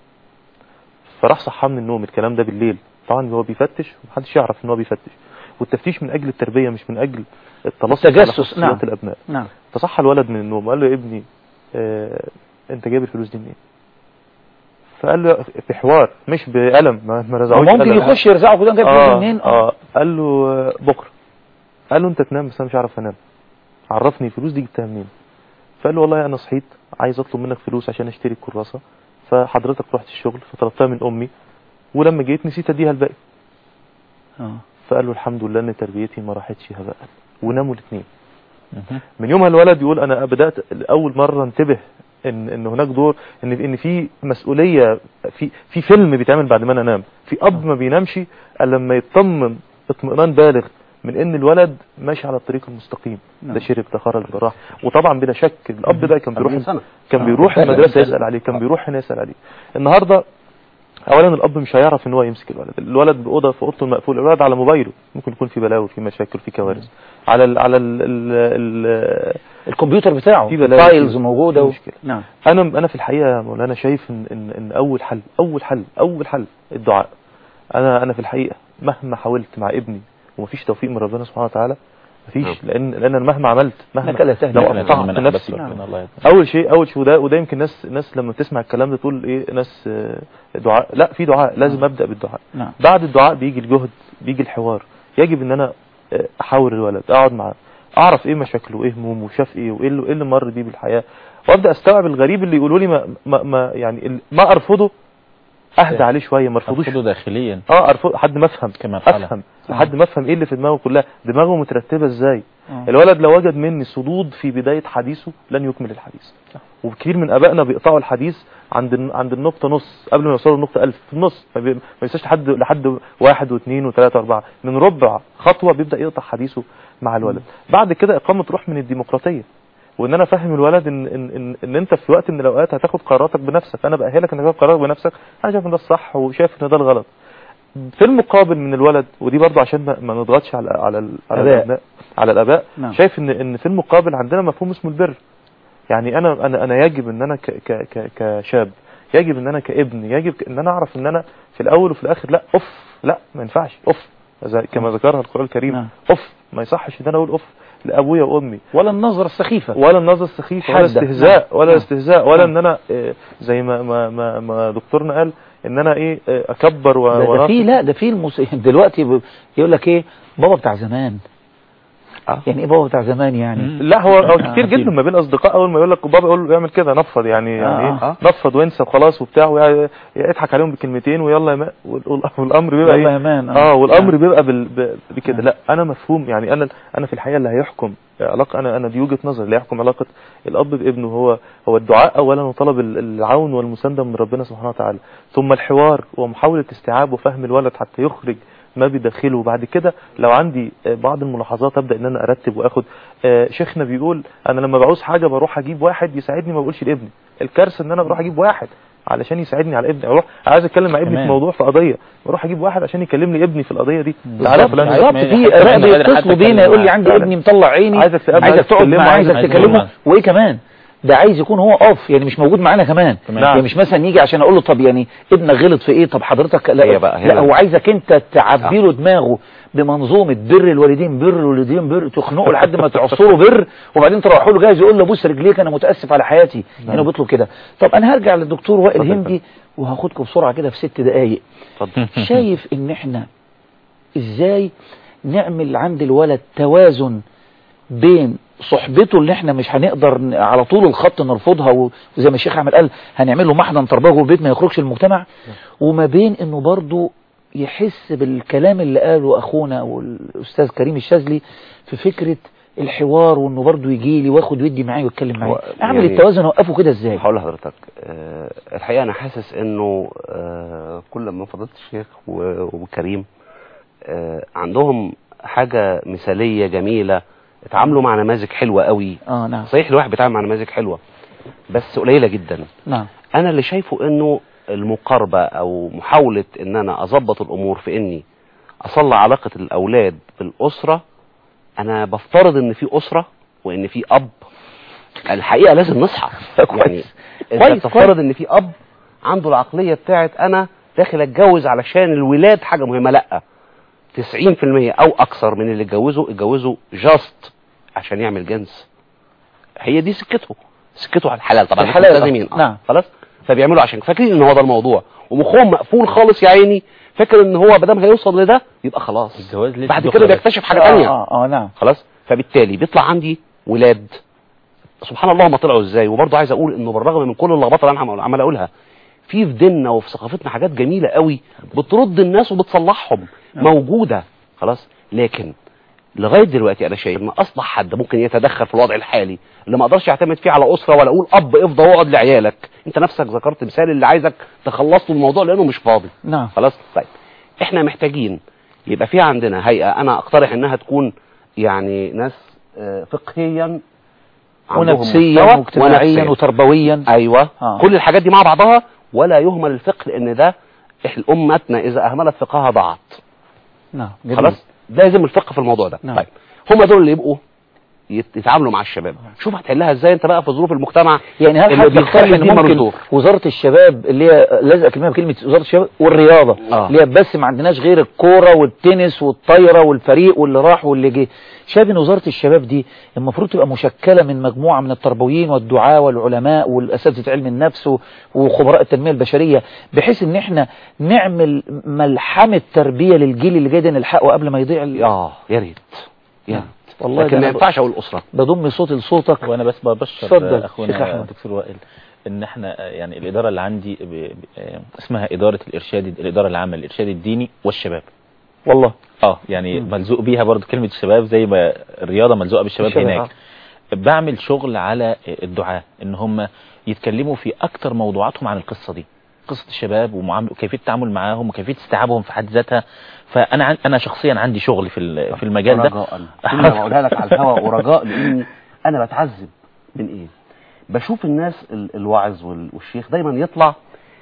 فراح صحاه من النوم الكلام ده بالليل طبعا هو بيفتش ومحدش يعرف ان هو بيفتش والتفتيش من اجل التربيه مش من اجل التلصص على التجسس، خصوصيات نعم. الابناء نعم فصح الولد من النوم وقال له يا ابني آه انت جايب الفلوس دي منين فقال له في حوار مش بقلم ما ما رزعوش ممكن قلم. يخش يرزعه كده جايب فلوس منين اه قال له آه، بكره قال له انت تنام بس انا مش عارف انام عرفني الفلوس دي جبتها منين فقال له والله انا صحيت عايز اطلب منك فلوس عشان اشتري الكراسه فحضرتك رحت الشغل فطلبتها من امي ولما جيت نسيت اديها الباقي اه فقال له الحمد لله ان تربيتي ما راحتش هباء وناموا الاثنين من يومها الولد يقول انا بدات اول مره انتبه ان ان هناك دور ان ان في مسؤوليه في في فيلم بيتعمل بعد ما انا انام في اب ما بينامش الا لما يطمن اطمئنان بالغ من ان الولد ماشي على الطريق المستقيم نعم. ده شرب ده خرج ده راح وطبعا بلا شك الاب ده كان بيروح 40 سنة. كان آه. بيروح فعلا. المدرسه يسال عليه كان بيروح هنا يسال عليه النهارده اولا الاب مش هيعرف ان هو يمسك الولد الولد باوضه في اوضته المقفوله الولد على موبايله ممكن يكون في بلاوي في مشاكل في كوارث على ال على ال ال ال الكمبيوتر بتاعه في بلاوي فايلز في- موجوده في و... مشكلة. نعم انا انا في الحقيقه يا مولانا شايف ان ان, إن اول حل اول حل اول حل الدعاء انا انا في الحقيقه مهما حاولت مع ابني ومفيش توفيق من ربنا سبحانه وتعالى مفيش نعم. لان لان أنا مهما عملت مهما إنك لا تهدي لو من قطعت من نفسي أحببت ربنا الله يهديه. اول شيء اول شيء وده وده يمكن ناس ناس لما تسمع الكلام ده تقول ايه ناس آه، دعاء لا في دعاء لازم ابدا بالدعاء نعم بعد الدعاء بيجي الجهد بيجي الحوار يجب ان انا آه، احاور الولد اقعد معاه اعرف ايه مشاكله وايه همومه وشاف ايه وايه اللي, إيه اللي مر بيه بالحياه وابدا استوعب الغريب اللي يقولوا لي ما, ما, ما يعني ال- ما ارفضه اهدى عليه شويه ما ارفضوش أرفضه داخليا اه ارفض لحد ما افهم كما قال. افهم لحد ما افهم ايه اللي في دماغه كلها دماغه مترتبه ازاي آه. الولد لو وجد مني صدود في بدايه حديثه لن يكمل الحديث وكثير من ابائنا بيقطعوا الحديث عند الن- عند النقطه نص قبل ما يوصلوا للنقطه 1000 في النص ما, بي... ما ينساش لحد لحد واحد واثنين وثلاثه واربعه من ربع خطوه بيبدا يقطع حديثه مع الولد بعد كده اقامه روح من الديمقراطيه وان انا افهم الولد ان ان ان, إن انت في وقت من الاوقات هتاخد قراراتك بنفسك انا باهلك انك تاخد قرارك بنفسك انا شايف ان ده الصح وشايف ان ده الغلط في المقابل من الولد ودي برضو عشان ما, ما نضغطش على على ال- على أباء. الابناء على الاباء نعم. شايف ان ان في المقابل عندنا مفهوم اسمه البر يعني انا انا انا يجب ان انا ك ك ك كشاب يجب ان انا كابن يجب ان انا اعرف ان انا في الاول وفي الاخر لا اوف لا ما ينفعش اوف زي- كما ذكرها القران الكريم نعم. اوف ما يصحش ان انا اقول اوف لابويا وامي ولا النظره السخيفه ولا النظر السخيف ولا حادة. استهزاء نعم. ولا نعم. استهزاء ولا نعم. ان انا آه، زي ما ما ما, ما دكتورنا قال ان انا ايه آه، اكبر و- ده, ده وناقص. في لا ده في المس... دلوقتي ب... يقول لك ايه بابا بتاع زمان آه. يعني ايه بابا بتاع زمان يعني لا هو هو آه، كتير أكيد. جدا ما بين اصدقاء اول ما يقول لك بابا يقول له اعمل كده نفض يعني يعني آه. ايه نفض وانسى وخلاص وبتاع ويا- يضحك عليهم بكلمتين ويلا يا ما وال- وال- والامر بيبقى يلا ايه يا مان اه والامر نعم. بيبقى بال... ب- بكده نعم. لا انا مفهوم يعني انا انا في الحقيقه اللي هيحكم علاقه انا انا دي وجهه نظري اللي هيحكم علاقه الاب بابنه هو هو الدعاء اولا وطلب ال- العون والمسانده من ربنا سبحانه وتعالى ثم الحوار ومحاوله استيعاب وفهم الولد حتى يخرج ما بداخله وبعد كده لو عندي آه، بعض الملاحظات ابدا ان انا ارتب واخد آه، شيخنا بيقول انا لما بعوز حاجه بروح اجيب واحد يساعدني ما بقولش لابني الكارثه ان انا بروح اجيب واحد علشان يساعدني على ابني اروح عايز اتكلم مع ابني في تمام. موضوع في قضيه بروح اجيب واحد عشان يكلم لي ابني في القضيه دي تعالى يا فلان بالظبط ما- في حتى اباء من غير بيتصلوا حتى بينا يقول لي كلمة. عندي فعلا. ابني مطلع عيني عايزك تقابله، عايزك عايز تقعد تكلمه، معاه عايز عايزك تكلمه. تكلمه وايه كمان ده عايز يكون هو اوف يعني مش موجود معانا كمان تمام. يعني مش مثلا يجي عشان اقول له طب يعني ابنك غلط في ايه طب حضرتك لا هي بقى هنا. لا هو عايزك انت تعبي له دماغه بمنظومه بر الوالدين بر الوالدين بر تخنقه لحد ما تعصره بر وبعدين تروحوا له جاهز يقول له بوس رجليك انا متاسف على حياتي هنا بيطلب كده طب انا هرجع للدكتور وائل اتفضل. هندي وهاخدكم بسرعه كده في ست دقائق اتفضل شايف ان احنا ازاي نعمل عند الولد توازن بين صحبته اللي احنا مش هنقدر ن- على طول الخط نرفضها و- وزي ما الشيخ احمد قال هنعمل له محضن تربوي البيت ما يخرجش المجتمع وما بين انه برضه يحس بالكلام اللي قاله اخونا والاستاذ كريم الشاذلي في فكرة الحوار وانه برضه يجي لي واخد ودي معايا ويتكلم معايا اعمل يعني- التوازن اوقفه كده ازاي هقول لحضرتك آه، الحقيقه انا حاسس انه آه، كل ما فضلت الشيخ و- وكريم آه، عندهم حاجه مثاليه جميله اتعاملوا مع نماذج حلوه قوي اه نعم صحيح الواحد بيتعامل مع نماذج حلوه بس قليله جدا نعم انا اللي شايفه انه المقاربه او محاوله ان انا اظبط الامور في اني اصلح علاقه الاولاد بالاسره انا بفترض ان في اسره وان في اب الحقيقه لازم نصحى يعني انت كويس، تفترض ان في اب عنده العقليه بتاعت انا داخل اتجوز علشان الولاد حاجه مهمه لا 90% او اكثر من اللي اتجوزوا اتجوزوا جاست عشان يعمل جنس هي دي سكته سكته على الحلال طبعا الحلال، مش ملتزمين آه. نعم. خلاص فبيعملوا عشان فاكرين ان هو ده الموضوع ومخهم مقفول خالص يا عيني فاكر ان هو ما دام هيوصل لده يبقى خلاص الجواز لسه بعد دخل كده بس. بيكتشف حاجه اه ثانيه اه, آه نعم خلاص فبالتالي بيطلع عندي ولاد سبحان الله هم طلعوا ازاي وبرضه عايز اقول انه بالرغم من كل اللخبطه اللي انا عمال اقولها في في ديننا وفي ثقافتنا حاجات جميله قوي بترد الناس وبتصلحهم موجوده خلاص لكن لغايه دلوقتي انا شايف ان اصبح حد ممكن يتدخل في الوضع الحالي اللي ما اقدرش يعتمد فيه على اسره ولا اقول اب افضى واقعد لعيالك انت نفسك ذكرت مثال اللي عايزك تخلص له الموضوع لانه مش فاضي نعم خلاص طيب احنا محتاجين يبقى في عندنا هيئه انا اقترح انها تكون يعني ناس آه، فقهيا عندهم ونفسيا مستوى واجتماعيا ونفسياً. وتربويا ايوه آه. كل الحاجات دي مع بعضها ولا يهمل الفقه لان ده إح- امتنا اذا اهملت فقهها ضاعت نعم جميل. خلاص لازم الفقه في الموضوع ده نعم. طيب هم دول اللي يبقوا يت- يتعاملوا مع الشباب شوف هتحلها ازاي انت بقى في ظروف المجتمع يعني هل اللي حد بيقترح يقترح ان دي ممكن مردود. وزارة الشباب اللي هي لازقه كلمه بكلمه وزارة الشباب والرياضة آه. اللي هي بس ما عندناش غير الكورة والتنس والطايرة والفريق واللي راح واللي جه شايف ان وزارة الشباب دي المفروض تبقى مشكلة من مجموعة من التربويين والدعاة والعلماء والاساتذة علم النفس و- وخبراء التنمية البشرية بحيث ان احنا نعمل ملحمة تربية للجيل اللي جاي ده نلحقه قبل ما يضيع ال- اه يا ريت يا ريت والله لكن ده ما أنا ب- ينفعش اقول اسره بضم صوتي لصوتك وانا بس ببشر اتفضل، شيخ اخونا أحمد. دكتور وائل ان احنا آه، يعني الاداره اللي عندي ب- ب- آه، اسمها اداره الارشاد الاداره العامه للارشاد الديني والشباب والله اه يعني ملزوق بيها برضو كلمه الشباب زي ما الرياضه ملزوقه بالشباب الشباب، هناك بعمل شغل على الدعاة ان هم يتكلموا في اكتر موضوعاتهم عن القصه دي قصه الشباب ومعامل وكيفيه التعامل معاهم وكيفيه استيعابهم في حد ذاتها فانا عن انا شخصيا عندي شغل في ال- في المجال ده رجاء كلمة بقولها لك على الهواء ورجاء لاني انا بتعذب من ايه بشوف الناس ال- الواعظ وال- والشيخ دايما يطلع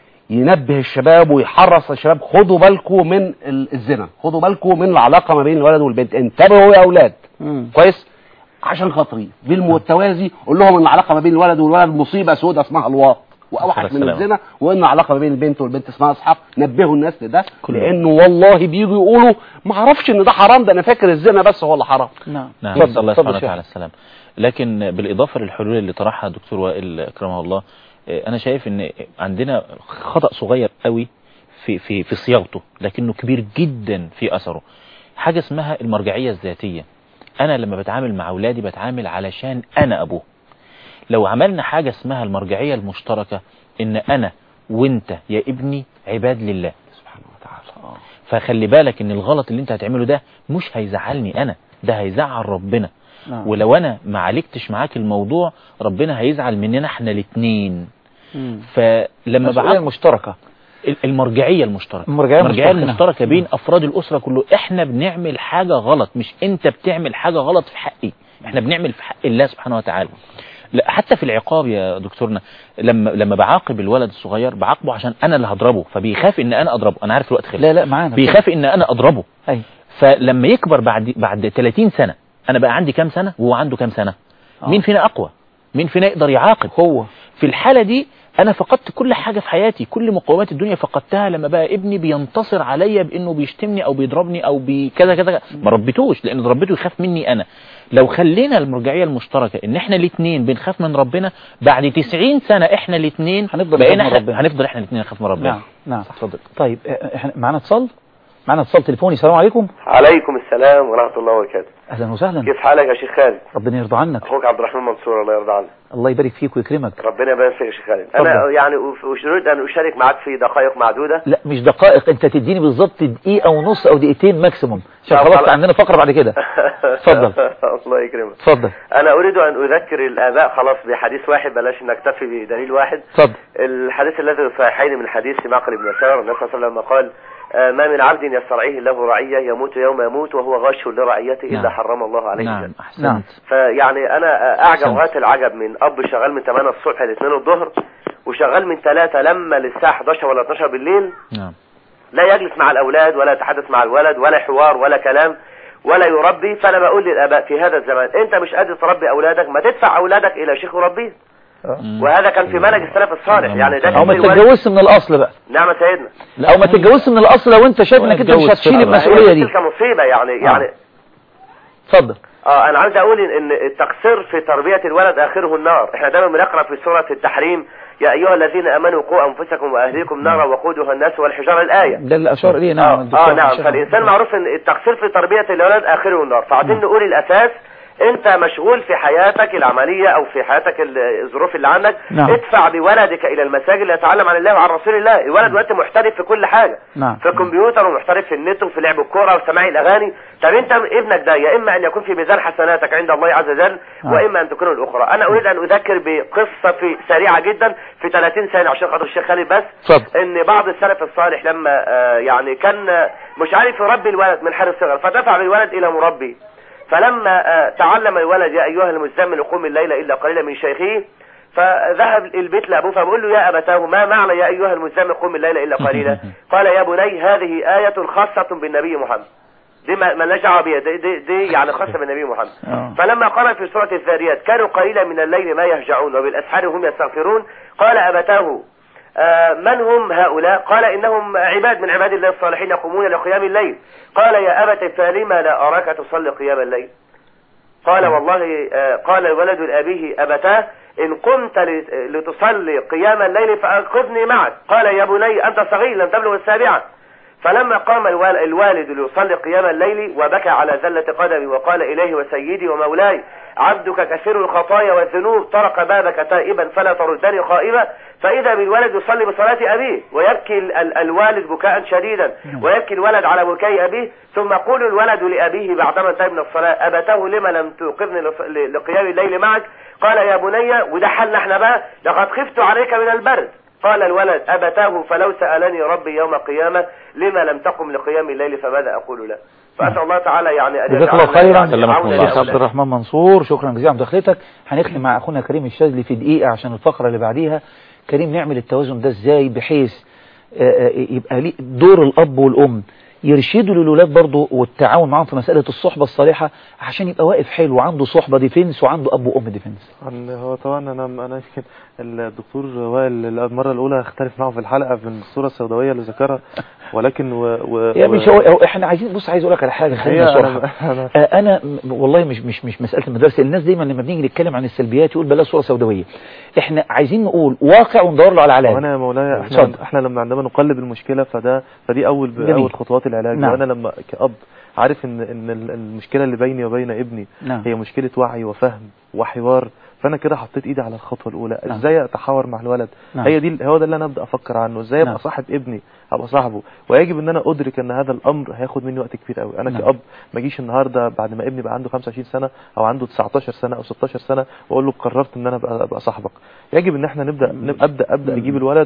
ينبه الشباب ويحرص الشباب خدوا بالكم من ال- الزنا خدوا بالكم من العلاقه ما بين الولد والبنت انتبهوا يا اولاد كويس عشان خاطري بالمتوازي قول لهم ان العلاقه ما بين الولد والولد مصيبه سوداء اسمها الواق واوحش من السلام. الزنا وان العلاقه ما بين البنت والبنت اسمها اصحاب نبهوا الناس لده لانه والله بيجوا يقولوا ما اعرفش ان ده حرام ده انا فاكر الزنا بس هو اللي حرام نعم نعم اتفضل، نسال الله اتفضل سبحانه شيخ. وتعالى السلام لكن بالاضافه للحلول اللي طرحها دكتور وائل اكرمه الله آه، انا شايف ان عندنا خطا صغير قوي في في في صياغته لكنه كبير جدا في اثره حاجه اسمها المرجعيه الذاتيه انا لما بتعامل مع اولادي بتعامل علشان انا ابوه لو عملنا حاجه اسمها المرجعيه المشتركه ان انا وانت يا ابني عباد لله سبحانه وتعالى فخلي بالك ان الغلط اللي انت هتعمله ده مش هيزعلني انا ده هيزعل ربنا نعم. ولو انا ما عالجتش معاك الموضوع ربنا هيزعل مننا احنا الاثنين فلما المسؤولية بعد المشتركة المرجعيه المشتركه المرجعية المرجعيه المشتركة، المشتركه بين افراد الاسره كله احنا بنعمل حاجه غلط مش انت بتعمل حاجه غلط في حقي احنا بنعمل في حق الله سبحانه وتعالى لا حتى في العقاب يا دكتورنا لما لما بعاقب الولد الصغير بعاقبه عشان انا اللي هضربه فبيخاف ان انا اضربه انا عارف الوقت خلص لا لا معانا بيخاف ان انا اضربه أي. فلما يكبر بعد بعد 30 سنه انا بقى عندي كام سنه وهو عنده كام سنه آه. مين فينا اقوى مين فينا يقدر يعاقب هو في الحالة دي أنا فقدت كل حاجة في حياتي كل مقومات الدنيا فقدتها لما بقى ابني بينتصر عليا بأنه بيشتمني أو بيضربني أو بكذا كذا ما ربيتوش لأن ربيته يخاف مني أنا لو خلينا المرجعية المشتركة إن إحنا الاثنين بنخاف من ربنا بعد 90 سنة إحنا الاثنين هنفضل بقينا نخاف من إحنا- ربنا. هنفضل إحنا الاثنين نخاف من ربنا نعم نعم اتفضل طيب آه، احنا معانا اتصال معانا اتصال تليفوني السلام عليكم عليكم السلام ورحمة الله وبركاته اهلا وسهلا كيف حالك يا شيخ خالد ربنا يرضى عنك اخوك عبد الرحمن منصور الله يرضى عنك الله يبارك فيك ويكرمك ربنا يبارك فيك يا شيخ خالد اتفضل. انا يعني أف- اريد ان اشارك معك في دقائق معدوده لا مش دقائق انت تديني بالظبط دقيقه ونص او دقيقتين ماكسيموم عشان طب خلاص خلاص. عندنا فقره بعد كده اتفضل. الله يكرمك اتفضل انا اريد ان اذكر الاباء خلاص بحديث واحد بلاش نكتفي بدليل واحد اتفضل الحديث الذي في الصحيحين من حديث معقل بن يسار النبي صلى الله عليه وسلم قال آه، ما من عبد يسترعيه الله رعية يموت يوم يموت وهو غاش لرعيته إلا نعم. حرم الله عليه نعم الجنة أحسنت نعم فيعني أنا آه، أعجب أحسنت. غاية العجب من أب شغال من 8 الصبح ل 2 الظهر وشغال من 3 لما للساعة 11 ولا 12 بالليل نعم لا يجلس مع الأولاد ولا يتحدث مع الولد ولا حوار ولا كلام ولا يربي فأنا بقول للآباء في هذا الزمان أنت مش قادر تربي أولادك ما تدفع أولادك إلى شيخ يربيه وهذا كان في منهج السلف الصالح يعني ده او ما كان في الوالد- تتجوزش من الاصل بقى نعم يا سيدنا او ما تتجوزش من الاصل لو انت شايف انك انت مش اتجوز هتشيل فكرة. المسؤوليه دي تلك مصيبة يعني يعني اتفضل اه انا عاوز اقول ان التقصير في تربية الولد اخره النار احنا دايما بنقرا في سورة التحريم يا ايها الذين امنوا قوا انفسكم واهليكم نارا وقودها الناس والحجارة الاية ده اللي اشار اليه نعم اه, الدكتور آه نعم هشام. فالانسان معروف ان التقصير في تربية الولد اخره النار فعايزين نقول الاساس انت مشغول في حياتك العملية او في حياتك ال- الظروف اللي عندك نعم. ادفع بولدك الى المساجد ليتعلم عن الله وعن رسول الله الولد دلوقتي محترف في كل حاجة نعم في الكمبيوتر ومحترف في النت وفي لعب الكوره وسماع الاغاني طب انت ابنك ده يا اما ان يكون في ميزان حسناتك عند الله عز وجل آه. واما ان تكون الاخرى انا اريد ان اذكر بقصه في سريعه جدا في 30 ثانيه عشان خاطر الشيخ خالد بس اتفضل ان بعض السلف الصالح لما آه، يعني كان آه، مش عارف يربي الولد من حال الصغر فدفع بالولد الى مربي فلما آه، تعلم الولد يا ايها المزمل قم الليل الا قليلا من شيخه فذهب البيت لابوه فبقول له يا ابتاه ما معنى يا ايها المزمل قم الليل الا قليلا قال يا بني هذه آية خاصة بالنبي محمد دي ما ما لناش دعوه بيها دي, دي, دي يعني خاصة بالنبي محمد آه. فلما قرأ في سورة الذاريات كانوا قليلا من الليل ما يهجعون وبالأسحار هم يستغفرون قال أبتاه آه، من هم هؤلاء قال إنهم عباد من عباد الله الصالحين يقومون لقيام الليل قال يا أبت فلما لا أراك تصلي قيام الليل قال والله آه، قال الولد لأبيه أبتاه إن قمت لت- لتصلي قيام الليل فأنقذني معك قال يا بني أنت صغير لم تبلغ السابعة فلما قام الوال- الوالد ليصلي قيام الليل وبكى على زلة قدمي وقال إليه وسيدي ومولاي عبدك كثير الخطايا والذنوب طرق بابك تائبا فلا تردني خائبا فإذا بالولد يصلي بصلاة أبيه ويبكي ال- ال- الوالد بكاء شديدا ويبكي الولد على بكاء أبيه ثم يقول الولد لأبيه بعدما انتهى من الصلاة أبتاه لما لم توقظني لص- ل- لقيام الليل معك قال يا بني وده حالنا احنا بقى لقد خفت عليك من البرد قال الولد أبتاه فلو سألني ربي يوم القيامة لما لم تقم لقيام الليل فماذا أقول له فأسأل الله تعالى يعني أن جزاك الله يجعلنا خيرا يعني عونا الشيخ عبد لأولادنا. الرحمن منصور شكرا جزيلا على مداخلتك هنختم مع اخونا كريم الشاذلي في دقيقه عشان الفقره اللي بعديها كريم نعمل التوازن ده ازاي بحيث آه، آه، يبقى ليه دور الاب والام يرشدوا للولاد برضه والتعاون معاهم في مساله الصحبه الصالحه عشان يبقى واقف حلو وعنده صحبه ديفنس وعنده اب وام ديفنس عن- هو طبعا انا انا يمكن الدكتور وائل المره الاولى اختلف معه في الحلقه في الصوره السوداويه اللي ذكرها ولكن و, و يا و- مش هو هو احنا عايزين بص عايز اقول لك على حاجه خلينا هي صراحه أنا- أنا- آه، انا م- والله مش مش مش مساله المدرسه الناس دايما لما بنيجي نتكلم عن السلبيات يقول بلاش صوره سوداويه احنا عايزين نقول واقع وندور له على علاج وانا يا مولاي احنا اتفضل. احنا لما عندما نقلب المشكله فده فدي اول جميل. اول خطوات العلاج نعم. وانا لما كاب عارف ان ان ال- المشكله اللي بيني وبين ابني نعم. هي مشكله وعي وفهم وحوار فانا كده حطيت ايدي على الخطوه الاولى نعم. ازاي اتحاور مع الولد نعم. هي دي هو ده اللي انا ابدا افكر عنه ازاي ابقى نعم. صاحب ابني ابقى صاحبه ويجب ان انا ادرك ان هذا الامر هياخد مني وقت كبير قوي انا نعم. كاب ما اجيش النهارده بعد ما ابني بقى عنده 25 سنه او عنده 19 سنه او 16 سنه واقول له قررت ان انا ابقى ابقى صاحبك يجب ان احنا نبدا نبقى ابدا ابدا اجيب الولد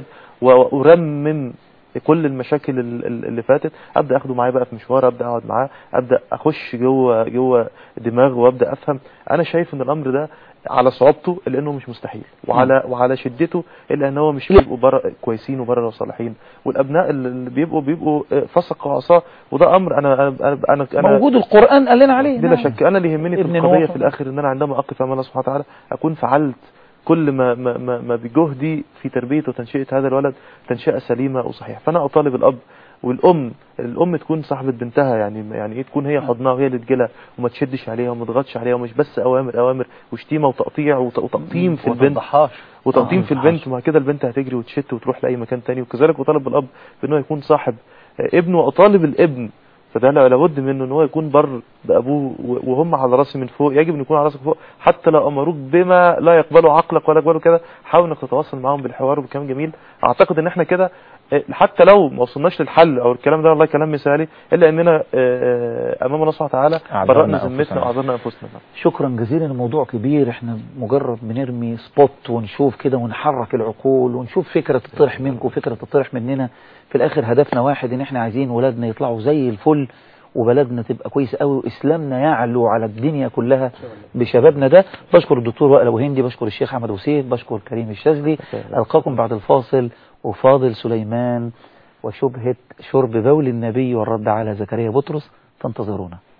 وارمم كل المشاكل ال- ال- اللي فاتت ابدا اخده معايا بقى في مشوار ابدا اقعد معاه ابدا اخش جوه جوه دماغه وابدا افهم انا شايف ان الامر ده على صعوبته الا انه مش مستحيل وعلى وعلى شدته الا ان هو مش بيبقوا بره كويسين وبره صالحين والابناء اللي بيبقوا بيبقوا فسق وعصاه وده امر انا انا انا, أنا موجود القران قال لنا عليه بلا نعم. شك انا اللي يهمني في ابن القضيه نوح. في الاخر ان انا عندما اقف امام الله سبحانه وتعالى اكون فعلت كل ما ما ما, ما بجهدي في تربيه وتنشئه هذا الولد تنشئه سليمه وصحيحه فانا اطالب الاب والام الام تكون صاحبه بنتها يعني يعني ايه تكون هي حضنها وهي اللي تجيلها وما تشدش عليها وما تضغطش عليها ومش بس اوامر اوامر وشتيمه وتقطيع وت- وتقطيم في البنت وتقطيم في البنت وما كده البنت هتجري وتشت وتروح لاي مكان تاني وكذلك اطالب الاب بانه يكون صاحب آه، ابنه واطالب الابن فده لا- لابد منه ان هو يكون بر بابوه و- وهم على راسي من فوق يجب ان يكون على راسك فوق حتى لو امروك بما لا يقبله عقلك ولا يقبله كده حاول انك تتواصل معاهم بالحوار وبكلام جميل اعتقد ان احنا كده آه، حتى لو ما وصلناش للحل او الكلام ده والله كلام مثالي الا اننا آه، آه، امام الله سبحانه وتعالى أعذرنا برأنا أنفسنا. ذمتنا واعذرنا انفسنا شكرا جزيلا الموضوع كبير احنا مجرد بنرمي سبوت ونشوف كده ونحرك العقول ونشوف فكرة تطرح منكم وفكرة تطرح مننا في الاخر هدفنا واحد ان احنا عايزين ولادنا يطلعوا زي الفل وبلدنا تبقى كويسة قوي واسلامنا يعلو على الدنيا كلها بشبابنا ده بشكر الدكتور وائل ابو هندي بشكر الشيخ احمد وسيف بشكر كريم الشاذلي القاكم بعد الفاصل وفاضل سليمان وشبهة شرب بول النبي والرد على زكريا بطرس فانتظرونا